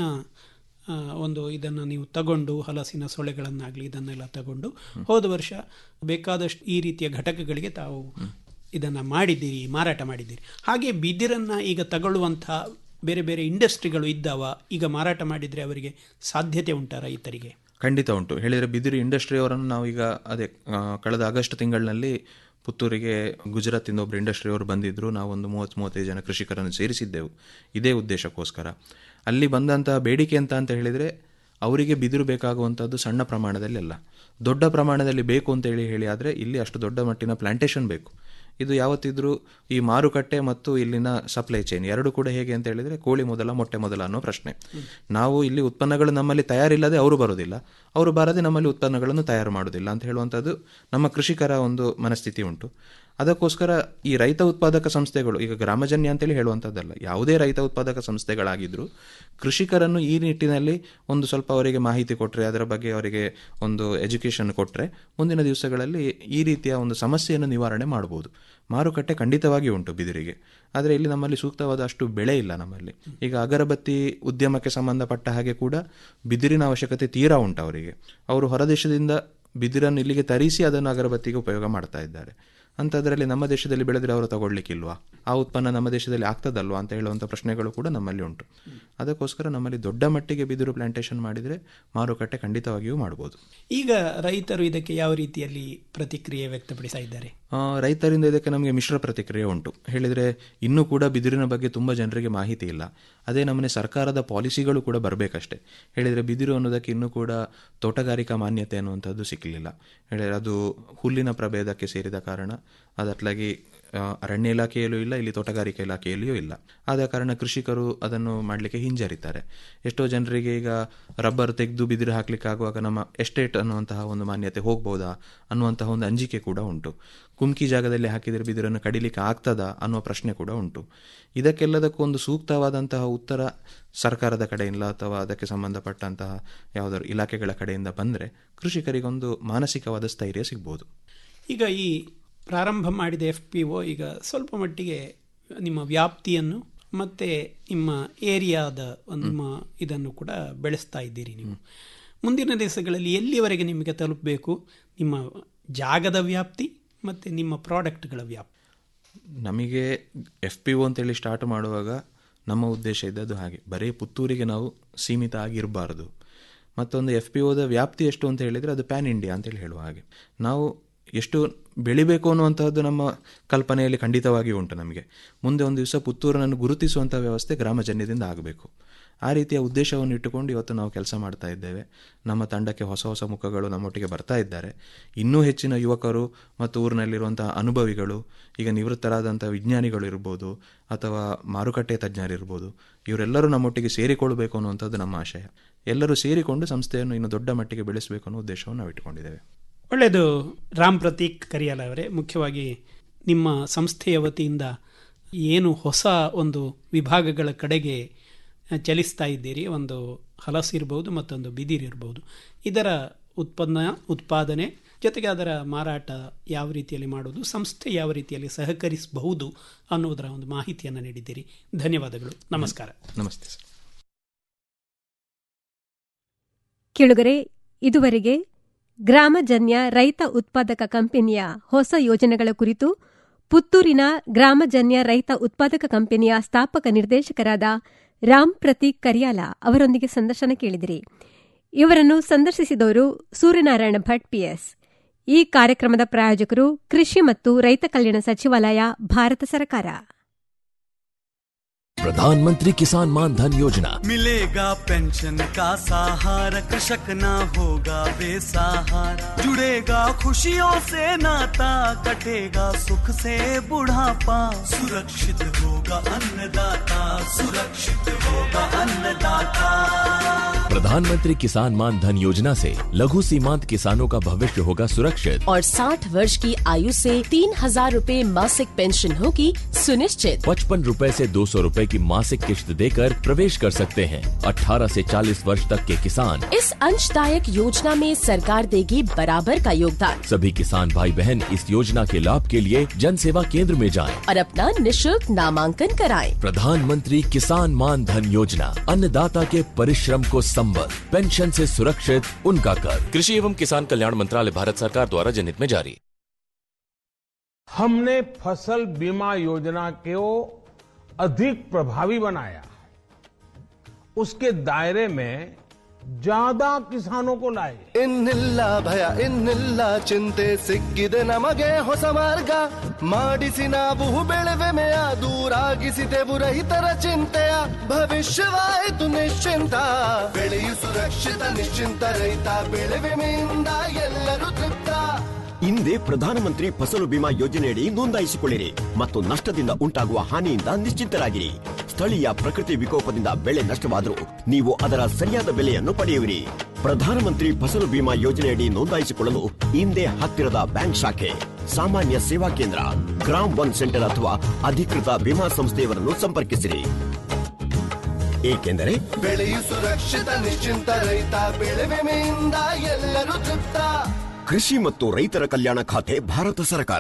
ಆ, ಒಂದು ಇದನ್ನು ನೀವು ತಗೊಂಡು ಹಲಸಿನ ಸೊಳೆಗಳನ್ನಾಗಲಿ ಇದನ್ನೆಲ್ಲ ತಗೊಂಡು ಹೋದ ವರ್ಷ ಬೇಕಾದಷ್ಟು ಈ ರೀತಿಯ ಘಟಕಗಳಿಗೆ ತಾವು ಇದನ್ನು ಮಾಡಿದ್ದೀರಿ ಮಾರಾಟ ಮಾಡಿದ್ದೀರಿ ಹಾಗೆ ಬಿದಿರನ್ನು ಈಗ ತಗೊಳ್ಳುವಂಥ ಬೇರೆ ಬೇರೆ ಇಂಡಸ್ಟ್ರಿಗಳು ಇದ್ದಾವ ಈಗ ಮಾರಾಟ ಮಾಡಿದರೆ ಅವರಿಗೆ ಸಾಧ್ಯತೆ ಉಂಟಾ ರೈತರಿಗೆ ಖಂಡಿತ ಉಂಟು ಹೇಳಿದರೆ ಬಿದಿರು ಇಂಡಸ್ಟ್ರಿಯವರನ್ನು ನಾವೀಗ ಅದೇ ಆ, ಕಳೆದ ಆಗಸ್ಟ್ ತಿಂಗಳಿನಲ್ಲಿ ಪುತ್ತೂರಿಗೆ ಗುಜರಾತಿಂದ ಒಬ್ಬರು ಇಂಡಸ್ಟ್ರಿಯವರು ಬಂದಿದ್ದರು ನಾವೊಂದು ಮೂವತ್ತು ಮೂವತ್ತೈದು ಜನ ಕೃಷಿಕರನ್ನು ಸೇರಿಸಿದ್ದೆವು ಇದೇ ಉದ್ದೇಶಕ್ಕೋಸ್ಕರ ಅಲ್ಲಿ ಬಂದಂತಹ ಬೇಡಿಕೆ ಅಂತ ಅಂತ ಹೇಳಿದರೆ ಅವರಿಗೆ ಬಿದಿರು ಬೇಕಾಗುವಂಥದ್ದು ಸಣ್ಣ ಪ್ರಮಾಣದಲ್ಲಿ ಅಲ್ಲ ದೊಡ್ಡ ಪ್ರಮಾಣದಲ್ಲಿ ಬೇಕು ಅಂತ ಹೇಳಿ ಹೇಳಿ ಆದರೆ ಇಲ್ಲಿ ಅಷ್ಟು ದೊಡ್ಡ ಮಟ್ಟಿನ ಪ್ಲಾಂಟೇಶನ್ ಬೇಕು ಇದು ಯಾವತ್ತಿದ್ರೂ ಈ ಮಾರುಕಟ್ಟೆ ಮತ್ತು ಇಲ್ಲಿನ ಸಪ್ಲೈ ಚೈನ್ ಎರಡು ಕೂಡ ಹೇಗೆ ಅಂತ ಹೇಳಿದರೆ ಕೋಳಿ ಮೊದಲ ಮೊಟ್ಟೆ ಮೊದಲ ಅನ್ನೋ ಪ್ರಶ್ನೆ ನಾವು ಇಲ್ಲಿ ಉತ್ಪನ್ನಗಳು ನಮ್ಮಲ್ಲಿ ತಯಾರಿಲ್ಲದೆ ಅವರು ಬರೋದಿಲ್ಲ ಅವರು ಬಾರದೆ ನಮ್ಮಲ್ಲಿ ಉತ್ಪನ್ನಗಳನ್ನು ತಯಾರು ಮಾಡೋದಿಲ್ಲ ಅಂತ ಹೇಳುವಂಥದ್ದು ನಮ್ಮ ಕೃಷಿಕರ ಒಂದು ಮನಸ್ಥಿತಿ ಉಂಟು ಅದಕ್ಕೋಸ್ಕರ ಈ ರೈತ ಉತ್ಪಾದಕ ಸಂಸ್ಥೆಗಳು ಈಗ ಗ್ರಾಮಜನ್ಯ ಅಂತೇಳಿ ಹೇಳುವಂಥದ್ದಲ್ಲ ಯಾವುದೇ ರೈತ ಉತ್ಪಾದಕ ಸಂಸ್ಥೆಗಳಾಗಿದ್ದರೂ ಕೃಷಿಕರನ್ನು ಈ ನಿಟ್ಟಿನಲ್ಲಿ ಒಂದು ಸ್ವಲ್ಪ ಅವರಿಗೆ ಮಾಹಿತಿ ಕೊಟ್ಟರೆ ಅದರ ಬಗ್ಗೆ ಅವರಿಗೆ ಒಂದು ಎಜುಕೇಷನ್ ಕೊಟ್ಟರೆ ಮುಂದಿನ ದಿವಸಗಳಲ್ಲಿ ಈ ರೀತಿಯ ಒಂದು ಸಮಸ್ಯೆಯನ್ನು ನಿವಾರಣೆ ಮಾಡಬಹುದು ಮಾರುಕಟ್ಟೆ ಖಂಡಿತವಾಗಿ ಉಂಟು ಬಿದಿರಿಗೆ ಆದರೆ ಇಲ್ಲಿ ನಮ್ಮಲ್ಲಿ ಸೂಕ್ತವಾದ ಅಷ್ಟು ಬೆಳೆ ಇಲ್ಲ ನಮ್ಮಲ್ಲಿ ಈಗ ಅಗರಬತ್ತಿ ಉದ್ಯಮಕ್ಕೆ ಸಂಬಂಧಪಟ್ಟ ಹಾಗೆ ಕೂಡ ಬಿದಿರಿನ ಅವಶ್ಯಕತೆ ತೀರಾ ಉಂಟು ಅವರಿಗೆ ಅವರು ಹೊರದೇಶದಿಂದ ಬಿದಿರನ್ನು ಇಲ್ಲಿಗೆ ತರಿಸಿ ಅದನ್ನು ಅಗರಬತ್ತಿಗೆ ಉಪಯೋಗ ಮಾಡ್ತಾ ಇದ್ದಾರೆ ಅಂಥದ್ರಲ್ಲಿ ನಮ್ಮ ದೇಶದಲ್ಲಿ ಬೆಳೆದ್ರೆ ಅವರು ತಗೊಳ್ಲಿಕ್ಕಿಲ್ವಾ ಆ ಉತ್ಪನ್ನ ನಮ್ಮ ದೇಶದಲ್ಲಿ ಆಗ್ತದಲ್ವಾ ಅಂತ ಹೇಳುವಂಥ ಪ್ರಶ್ನೆಗಳು ಕೂಡ ನಮ್ಮಲ್ಲಿ ಉಂಟು ಅದಕ್ಕೋಸ್ಕರ ನಮ್ಮಲ್ಲಿ ದೊಡ್ಡ ಮಟ್ಟಿಗೆ ಬಿದಿರು ಪ್ಲಾಂಟೇಶನ್ ಮಾಡಿದರೆ ಮಾರುಕಟ್ಟೆ ಖಂಡಿತವಾಗಿಯೂ ಮಾಡ್ಬೋದು ಈಗ ರೈತರು ಇದಕ್ಕೆ ಯಾವ ರೀತಿಯಲ್ಲಿ ಪ್ರತಿಕ್ರಿಯೆ ವ್ಯಕ್ತಪಡಿಸ್ತಾ ಇದ್ದಾರೆ ಆ, ರೈತರಿಂದ ಇದಕ್ಕೆ ನಮಗೆ ಮಿಶ್ರ ಪ್ರತಿಕ್ರಿಯೆ ಉಂಟು ಹೇಳಿದರೆ ಇನ್ನೂ ಕೂಡ ಬಿದಿರಿನ ಬಗ್ಗೆ ತುಂಬ ಜನರಿಗೆ ಮಾಹಿತಿ ಇಲ್ಲ ಅದೇ ನಮ್ಮನೆ ಸರ್ಕಾರದ ಪಾಲಿಸಿಗಳು ಕೂಡ ಬರಬೇಕಷ್ಟೇ ಹೇಳಿದರೆ ಬಿದಿರು ಅನ್ನೋದಕ್ಕೆ ಇನ್ನೂ ಕೂಡ ತೋಟಗಾರಿಕಾ ಮಾನ್ಯತೆ ಅನ್ನುವಂಥದ್ದು ಸಿಕ್ಕಲಿಲ್ಲ ಹೇಳಿದರೆ ಅದು ಹುಲ್ಲಿನ ಪ್ರಭೇದಕ್ಕೆ ಸೇರಿದ ಕಾರಣ ಅದಟ್ಲಾಗಿ ಆ, ಅರಣ್ಯ ಇಲಾಖೆಯಲ್ಲೂ ಇಲ್ಲ ಇಲ್ಲಿ ತೋಟಗಾರಿಕೆ ಇಲಾಖೆಯಲ್ಲಿಯೂ ಇಲ್ಲ ಆದ ಕಾರಣ ಕೃಷಿಕರು ಅದನ್ನು ಮಾಡಲಿಕ್ಕೆ ಹಿಂಜರಿತಾರೆ ಎಷ್ಟೋ ಜನರಿಗೆ ಈಗ ರಬ್ಬರ್ ತೆಗೆದು ಬಿದಿರು ಹಾಕ್ಲಿಕ್ಕೆ ಆಗುವಾಗ ನಮ್ಮ ಎಸ್ಟೇಟ್ ಅನ್ನುವಂತಹ ಒಂದು ಮಾನ್ಯತೆ ಹೋಗ್ಬೋದಾ ಅನ್ನುವಂತಹ ಒಂದು ಅಂಜಿಕೆ ಕೂಡ ಉಂಟು ಕುಮ್ಕಿ ಜಾಗದಲ್ಲಿ ಹಾಕಿದರೆ ಬಿದಿರನ್ನು ಕಡಿಲಿಕ್ಕೆ ಆಗ್ತದಾ ಅನ್ನುವ ಪ್ರಶ್ನೆ ಕೂಡ ಉಂಟು ಇದಕ್ಕೆಲ್ಲದಕ್ಕೂ ಒಂದು ಸೂಕ್ತವಾದಂತಹ ಉತ್ತರ ಸರ್ಕಾರದ ಕಡೆಯಿಂದ ಅಥವಾ ಅದಕ್ಕೆ ಸಂಬಂಧಪಟ್ಟಂತಹ ಯಾವುದಾದ್ರು ಇಲಾಖೆಗಳ ಕಡೆಯಿಂದ ಬಂದರೆ ಕೃಷಿಕರಿಗೊಂದು ಮಾನಸಿಕವಾದ ಸ್ಥೈರ್ಯ ಸಿಗ್ಬೋದು ಈಗ ಈ ಪ್ರಾರಂಭ ಮಾಡಿದ ಎಫ್ ಪಿ ಒ ಈಗ ಸ್ವಲ್ಪ ಮಟ್ಟಿಗೆ ನಿಮ್ಮ ವ್ಯಾಪ್ತಿಯನ್ನು ಮತ್ತು ನಿಮ್ಮ ಏರಿಯಾದ ನಿಮ್ಮ ಇದನ್ನು ಕೂಡ ಬೆಳೆಸ್ತಾ ಇದ್ದೀರಿ ನೀವು ಮುಂದಿನ ದಿವಸಗಳಲ್ಲಿ ಎಲ್ಲಿವರೆಗೆ ನಿಮಗೆ ತಲುಪಬೇಕು ನಿಮ್ಮ ಜಾಗದ ವ್ಯಾಪ್ತಿ ಮತ್ತು ನಿಮ್ಮ ಪ್ರಾಡಕ್ಟ್ಗಳ ವ್ಯಾಪ್ತಿ ನಮಗೆ ಎಫ್ ಪಿ ಒ ಅಂತೇಳಿ ಸ್ಟಾರ್ಟ್ ಮಾಡುವಾಗ ನಮ್ಮ ಉದ್ದೇಶ ಇದ್ದದ್ದು ಹಾಗೆ ಬರೀ ಪುತ್ತೂರಿಗೆ ನಾವು ಸೀಮಿತ ಆಗಿರಬಾರ್ದು ಮತ್ತೊಂದು ಎಫ್ ಪಿ ಒದ ವ್ಯಾಪ್ತಿ ಎಷ್ಟು ಅಂತ ಹೇಳಿದರೆ ಅದು ಪ್ಯಾನ್ ಇಂಡಿಯಾ ಅಂತೇಳಿ ಹೇಳುವ ಹಾಗೆ ನಾವು ಎಷ್ಟು ಬೆಳಿಬೇಕು ಅನ್ನುವಂತಹದ್ದು ನಮ್ಮ ಕಲ್ಪನೆಯಲ್ಲಿ ಖಂಡಿತವಾಗಿ ಉಂಟು ನಮಗೆ ಮುಂದೆ ಒಂದು ದಿವಸ ಪುತ್ತೂರನ್ನು ಗುರುತಿಸುವಂಥ ವ್ಯವಸ್ಥೆ ಗ್ರಾಮಜನ್ಯದಿಂದ ಆಗಬೇಕು ಆ ರೀತಿಯ ಉದ್ದೇಶವನ್ನು ಇಟ್ಟುಕೊಂಡು ಇವತ್ತು ನಾವು ಕೆಲಸ ಮಾಡ್ತಾ ಇದ್ದೇವೆ ನಮ್ಮ ತಂಡಕ್ಕೆ ಹೊಸ ಹೊಸ ಮುಖಗಳು ನಮ್ಮೊಟ್ಟಿಗೆ ಬರ್ತಾ ಇದ್ದಾರೆ ಇನ್ನೂ ಹೆಚ್ಚಿನ ಯುವಕರು ಮತ್ತು ಊರಿನಲ್ಲಿರುವಂತಹ ಅನುಭವಿಗಳು ಈಗ ನಿವೃತ್ತರಾದಂಥ ವಿಜ್ಞಾನಿಗಳು ಇರ್ಬೋದು ಅಥವಾ ಮಾರುಕಟ್ಟೆ ತಜ್ಞರಿರ್ಬೋದು ಇವರೆಲ್ಲರೂ ನಮ್ಮೊಟ್ಟಿಗೆ ಸೇರಿಕೊಳ್ಳಬೇಕು ಅನ್ನುವಂಥದ್ದು ನಮ್ಮ ಆಶಯ ಎಲ್ಲರೂ ಸೇರಿಕೊಂಡು ಸಂಸ್ಥೆಯನ್ನು ಇನ್ನು ದೊಡ್ಡ ಮಟ್ಟಿಗೆ ಬೆಳೆಸಬೇಕು ಅನ್ನೋ ಉದ್ದೇಶವನ್ನು ನಾವು ಇಟ್ಟುಕೊಂಡಿದ್ದೇವೆ ಒಳ್ಳೆಯದು ರಾಮ್ ಪ್ರತೀಕ್ ಕರಿಯಾಲ ಅವರೇ ಮುಖ್ಯವಾಗಿ ನಿಮ್ಮ ಸಂಸ್ಥೆಯ ವತಿಯಿಂದ ಏನು ಹೊಸ ಒಂದು ವಿಭಾಗಗಳ ಕಡೆಗೆ ಚಲಿಸ್ತಾ ಇದ್ದೀರಿ ಒಂದು ಹಲಸು ಇರ್ಬೋದು ಮತ್ತೊಂದು ಬಿದಿರು ಇರ್ಬೋದು ಇದರ ಉತ್ಪನ್ನ ಉತ್ಪಾದನೆ ಜೊತೆಗೆ ಅದರ ಮಾರಾಟ ಯಾವ ರೀತಿಯಲ್ಲಿ ಮಾಡೋದು ಸಂಸ್ಥೆ ಯಾವ ರೀತಿಯಲ್ಲಿ ಸಹಕರಿಸಬಹುದು ಅನ್ನುವುದರ ಒಂದು ಮಾಹಿತಿಯನ್ನು ನೀಡಿದ್ದೀರಿ ಧನ್ಯವಾದಗಳು ನಮಸ್ಕಾರ ನಮಸ್ತೆ ಸರ್ ಕೇಳುಗರೆ ಇದುವರೆಗೆ ಗ್ರಾಮಜನ್ಯ ರೈತ ಉತ್ಪಾದಕ ಕಂಪನಿಯ ಹೊಸ ಯೋಜನೆಗಳ ಕುರಿತು ಪುತ್ತೂರಿನ ಗ್ರಾಮಜನ್ಯ ರೈತ ಉತ್ಪಾದಕ ಕಂಪನಿಯ ಸ್ಥಾಪಕ ನಿರ್ದೇಶಕರಾದ ರಾಮ್ ಪ್ರತೀಕ್ ಕರಿಯಾಲ ಅವರೊಂದಿಗೆ ಸಂದರ್ಶನ ಕೇಳಿದಿರಿ ಇವರನ್ನು ಸಂದರ್ಶಿಸಿದವರು ಸೂರ್ಯನಾರಾಯಣ ಭಟ್ ಪಿಎಸ್ ಈ ಕಾರ್ಯಕ್ರಮದ ಪ್ರಾಯೋಜಕರು ಕೃಷಿ ಮತ್ತು ರೈತ ಕಲ್ಯಾಣ ಸಚಿವಾಲಯ ಭಾರತ ಸರ್ಕಾರ प्रधानमंत्री किसान मान धन योजना मिलेगा पेंशन का सहारा कृषक ना होगा बेसहारा जुड़ेगा खुशियों से नाता कटेगा सुख से बुढ़ापा सुरक्षित होगा अन्नदाता सुरक्षित होगा अन्नदाता प्रधानमंत्री किसान मान धन योजना से लघु सीमांत किसानों का भविष्य होगा सुरक्षित और 60 वर्ष की आयु से तीन हजार रूपए मासिक पेंशन होगी सुनिश्चित पचपन रूपए से दो सौ रूपए की मासिक किश्त देकर प्रवेश कर सकते हैं 18 से 40 वर्ष तक के किसान इस अंशदायक योजना में सरकार देगी बराबर का योगदान सभी किसान भाई बहन इस योजना के लाभ के लिए जन सेवा केंद्र में जाएं। और अपना निशुल्क नामांकन कराएं। प्रधानमंत्री किसान मान धन योजना अन्नदाता के परिश्रम को संबल पेंशन से सुरक्षित उनका कर कृषि एवं किसान कल्याण मंत्रालय भारत सरकार द्वारा जनहित में जारी हमने फसल बीमा योजना को अधिक प्रभावी बनाया उसके दायरे में ज्यादा किसानों को लाए ಇನ್ನಿಲ್ಲ ಭಯ ಇನ್ನಿಲ್ಲ ಚಿಂತೆ ಸಿಕ್ಕಿದೆ ನಮಗೆ ಹೊಸ ಮಾರ್ಗ ಮಾಡಿಸಿ ನಾವು ಬೆಳೆವೆಮೆಯ ದೂರಾಗಿಸಿದೆವು ರೈತರ ಚಿಂತೆಯ ಭವಿಷ್ಯವಾಯಿತು ನಿಶ್ಚಿಂತ ಬೆಳೆಯು ಸುರಕ್ಷಿತ ನಿಶ್ಚಿಂತ ರೈತ ಬೆಳೆವೆಮೆಯಿಂದ ಎಲ್ಲರೂ ತೃಪ್ತ ಹಿಂದೆ ಪ್ರಧಾನಮಂತ್ರಿ ಫಸಲು ಬಿಮಾ ಯೋಜನೆಯಡಿ ನೋಂದಾಯಿಸಿಕೊಳ್ಳಿರಿ ಮತ್ತು ನಷ್ಟದಿಂದ ಉಂಟಾಗುವ ಹಾನಿಯಿಂದ ನಿಶ್ಚಿಂತರಾಗಿರಿ ಸ್ಥಳೀಯ ಪ್ರಕೃತಿ ವಿಕೋಪದಿಂದ ಬೆಳೆ ನಷ್ಟವಾದರೂ ನೀವು ಅದರ ಸರಿಯಾದ ಬೆಲೆಯನ್ನು ಪಡೆಯುವಿರಿ ಪ್ರಧಾನಮಂತ್ರಿ ಫಸಲು ಬಿಮಾ ಯೋಜನೆಯಡಿ ನೋಂದಾಯಿಸಿಕೊಳ್ಳಲು ಹಿಂದೆ ಹತ್ತಿರದ ಬ್ಯಾಂಕ್ ಶಾಖೆ ಸಾಮಾನ್ಯ ಸೇವಾ ಕೇಂದ್ರ ಗ್ರಾಮ್ ಒನ್ ಸೆಂಟರ್ ಅಥವಾ ಅಧಿಕೃತ ವಿಮಾ ಸಂಸ್ಥೆಯವರನ್ನು ಸಂಪರ್ಕಿಸಿರಿ ಏಕೆಂದರೆ ಬೆಳೆಯು ಸುರಕ್ಷಿತ ನಿಶ್ಚಿಂತ ರೈತ ಬೆಳೆವೆಮೆಯಿಂದ ಎಲ್ಲರೂ ತೃಪ್ತ ಕೃಷಿ ಮತ್ತು ರೈತರ ಕಲ್ಯಾಣ ಖಾತೆ ಭಾರತ ಸರ್ಕಾರ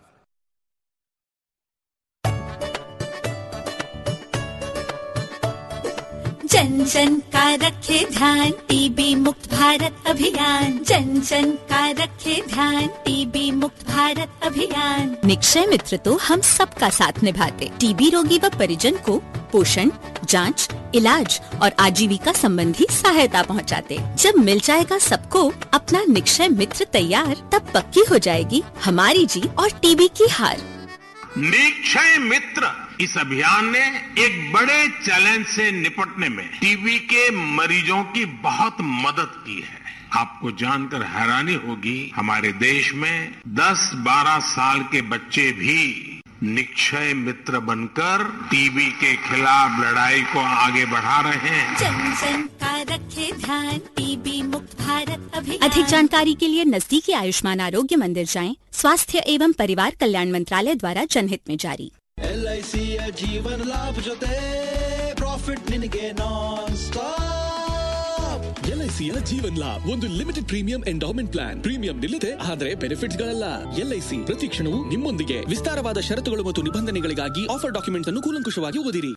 जन जन का रखे ध्यान टीबी मुक्त भारत अभियान जन जन का रखे ध्यान टीबी मुक्त भारत अभियान निक्षय मित्र तो हम सबका साथ निभाते टीबी रोगी व परिजन को पोषण जांच, इलाज और आजीविका संबंधी सहायता पहुंचाते। जब मिल जाएगा सबको अपना निक्षय मित्र तैयार तब पक्की हो जाएगी हमारी जीत और टीबी की हार निक्षय मित्र इस अभियान ने एक बड़े चैलेंज से निपटने में टीबी के मरीजों की बहुत मदद की है आपको जानकर हैरानी होगी हमारे देश में 10-12 साल के बच्चे भी निक्षय मित्र बनकर टीबी के खिलाफ लड़ाई को आगे बढ़ा रहे हैं जन जन का रखे ध्यान टीबी मुक्त भारत अभियान अधिक जानकारी के लिए नजदीकी आयुष्मान आरोग्य मंदिर जाएं स्वास्थ्य एवं परिवार कल्याण मंत्रालय द्वारा जनहित में जारी ಎಲ್ ಐ ಸಿಯ ಜೀವನ ಲಾಭ ಜೊತೆ ಪ್ರಾಫಿಟ್ ನಿನಗೆ ನಾನ್ ಸ್ಟಾಪ್ ಎಲ್ಐಸಿಯ ಜೀವನ್ ಲಾಭ್ ಒಂದು limited premium endowment plan premium ನಿಲ್ಲದೆ ಆದರೆ ಬೆನಿಫಿಟ್ಸ್ ಗಳಲ್ಲ ಎಲ್ಐಸಿ ಪ್ರತಿ ಕ್ಷಣವೂ ನಿಮ್ಮೊಂದಿಗೆ ವಿಸ್ತಾರವಾದ ಷರತ್ತುಗಳು ಮತ್ತು ನಿಬಂಧನೆಗಳಿಗಾಗಿ ಆಫರ್ ಡಾಕ್ಯುಮೆಂಟ್ಸ್ ಅನ್ನು ಕೂಲಂಕುಷವಾಗಿ ಓದಿರಿ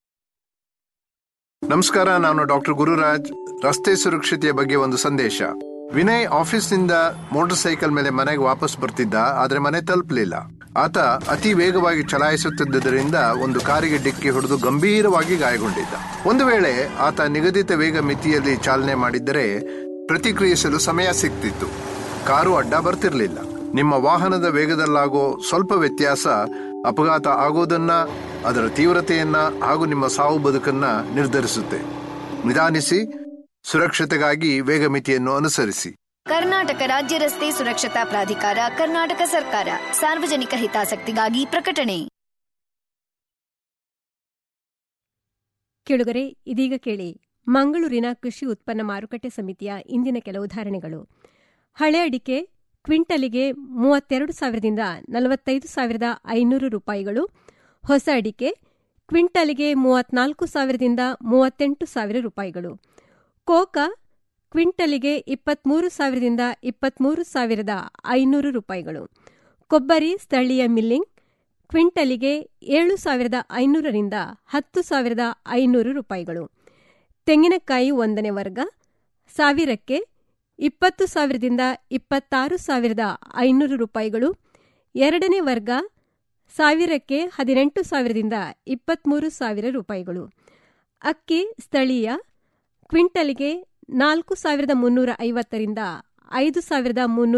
ನಮಸ್ಕಾರ ನಾನು ಡಾಕ್ಟರ್ ಗುರುರಾಜ್ ರಸ್ತೆ ಸುರಕ್ಷತೆಯ ಬಗ್ಗೆ ಒಂದು ಸಂದೇಶ ವಿನಯ್ ಆಫೀಸ್ನಿಂದ ಮೋಟಾರ್ ಸೈಕಲ್ ಮೇಲೆ ಮನೆಗೆ ವಾಪಸ್ ಬರ್ತಿದ್ದ ಆದ್ರೆ ಮನೆ ತಲುಪಲಿಲ್ಲ ಆತ ಅತಿ ವೇಗವಾಗಿ ಚಲಾಯಿಸುತ್ತಿದ್ದರಿಂದ ಒಂದು ಕಾರಿಗೆ ಡಿಕ್ಕಿ ಹೊಡೆದು ಗಂಭೀರವಾಗಿ ಗಾಯಗೊಂಡಿದ್ದ ಒಂದು ವೇಳೆ ಆತ ನಿಗದಿತ ವೇಗ ಮಿತಿಯಲ್ಲಿ ಚಾಲನೆ ಮಾಡಿದ್ದರೆ ಪ್ರತಿಕ್ರಿಯಿಸಲು ಸಮಯ ಸಿಗ್ತಿತ್ತು ಕಾರು ಅಡ್ಡ ಬರ್ತಿರ್ಲಿಲ್ಲ ನಿಮ್ಮ ವಾಹನದ ವೇಗದಲ್ಲಾಗೋ ಸ್ವಲ್ಪ ವ್ಯತ್ಯಾಸ ಅಪಘಾತ ಆಗೋದನ್ನ ಅದರ ತೀವ್ರತೆಯನ್ನ ಹಾಗೂ ನಿಮ್ಮ ಸಾವು ಬದುಕನ್ನ ನಿರ್ಧರಿಸುತ್ತೆ ನಿಧಾನಿಸಿ ಸುರಕ್ಷತೆಗಾಗಿ ವೇಗ ಮಿತಿಯನ್ನು ಅನುಸರಿಸಿ ಕರ್ನಾಟಕ ರಾಜ್ಯ ರಸ್ತೆ ಸುರಕ್ಷತಾ ಪ್ರಾಧಿಕಾರ ಕರ್ನಾಟಕ ಸರ್ಕಾರ ಸಾರ್ವಜನಿಕ ಹಿತಾಸಕ್ತಿಗಾಗಿ ಪ್ರಕಟಣೆ ಕೇಳುಗರೆ ಇದೀಗ ಕೇಳಿ ಮಂಗಳೂರಿನ ಕೃಷಿ ಉತ್ಪನ್ನ ಮಾರುಕಟ್ಟೆ ಸಮಿತಿಯ ಇಂದಿನ ಕೆಲ ಉದಾಹರಣೆಗಳು ಹಳೆ ಅಡಿಕೆ ಕ್ವಿಂಟಲಿಗೆ ಮೂವತ್ತೆರಡು ಸಾವಿರದಿಂದ ನಲವತ್ತೈದು ಸಾವಿರದ ಐನೂರು ರೂಪಾಯಿಗಳು ಹೊಸ ಅಡಿಕೆ ಕ್ವಿಂಟಲಿಗೆ ಮೂವತ್ನಾಲ್ಕು ಸಾವಿರದಿಂದ ಮೂವತ್ತೆಂಟು ಸಾವಿರ ರೂಪಾಯಿಗಳು ಕೋಕಾ ಕ್ವಿಂಟಲಿಗೆ ಇಪ್ಪತ್ಮೂರು ಸಾವಿರದಿಂದ ಇಪ್ಪತ್ಮೂರು ಸಾವಿರದ ಐನೂರು ರೂಪಾಯಿಗಳು ಕೊಬ್ಬರಿ ಸ್ಥಳೀಯ ಮಿಲ್ಲಿಂಗ್ ಕ್ವಿಂಟಲಿಗೆ ಏಳು ಸಾವಿರದ ಐನೂರರಿಂದ ಹತ್ತು ಸಾವಿರದ ಐನೂರು ರೂಪಾಯಿಗಳು ತೆಂಗಿನಕಾಯಿ ಒಂದನೇ ವರ್ಗ ಸಾವಿರಕ್ಕೆ ಇಪ್ಪತ್ತು ಸಾವಿರದಿಂದ ಇಪ್ಪತ್ತಾರು ಸಾವಿರದ ಐನೂರು ರೂಪಾಯಿಗಳು ಎರಡನೇ ವರ್ಗ ಸಾವಿರಕ್ಕೆ ಹದಿನೆಂಟು ಸಾವಿರದಿಂದ ಇಪ್ಪತ್ತ್ಮೂರು ಸಾವಿರ ರೂಪಾಯಿಗಳು ಅಕ್ಕಿ ಸ್ಥಳೀಯ ಕ್ವಿಂಟಲಿಗೆ ನಾಲ್ಕು ಸಾವಿರದ ಮುನ್ನೂರ ಐವತ್ತರಿಂದ ಐದು ಸಾವಿರದ ಮುನ್ನೂರ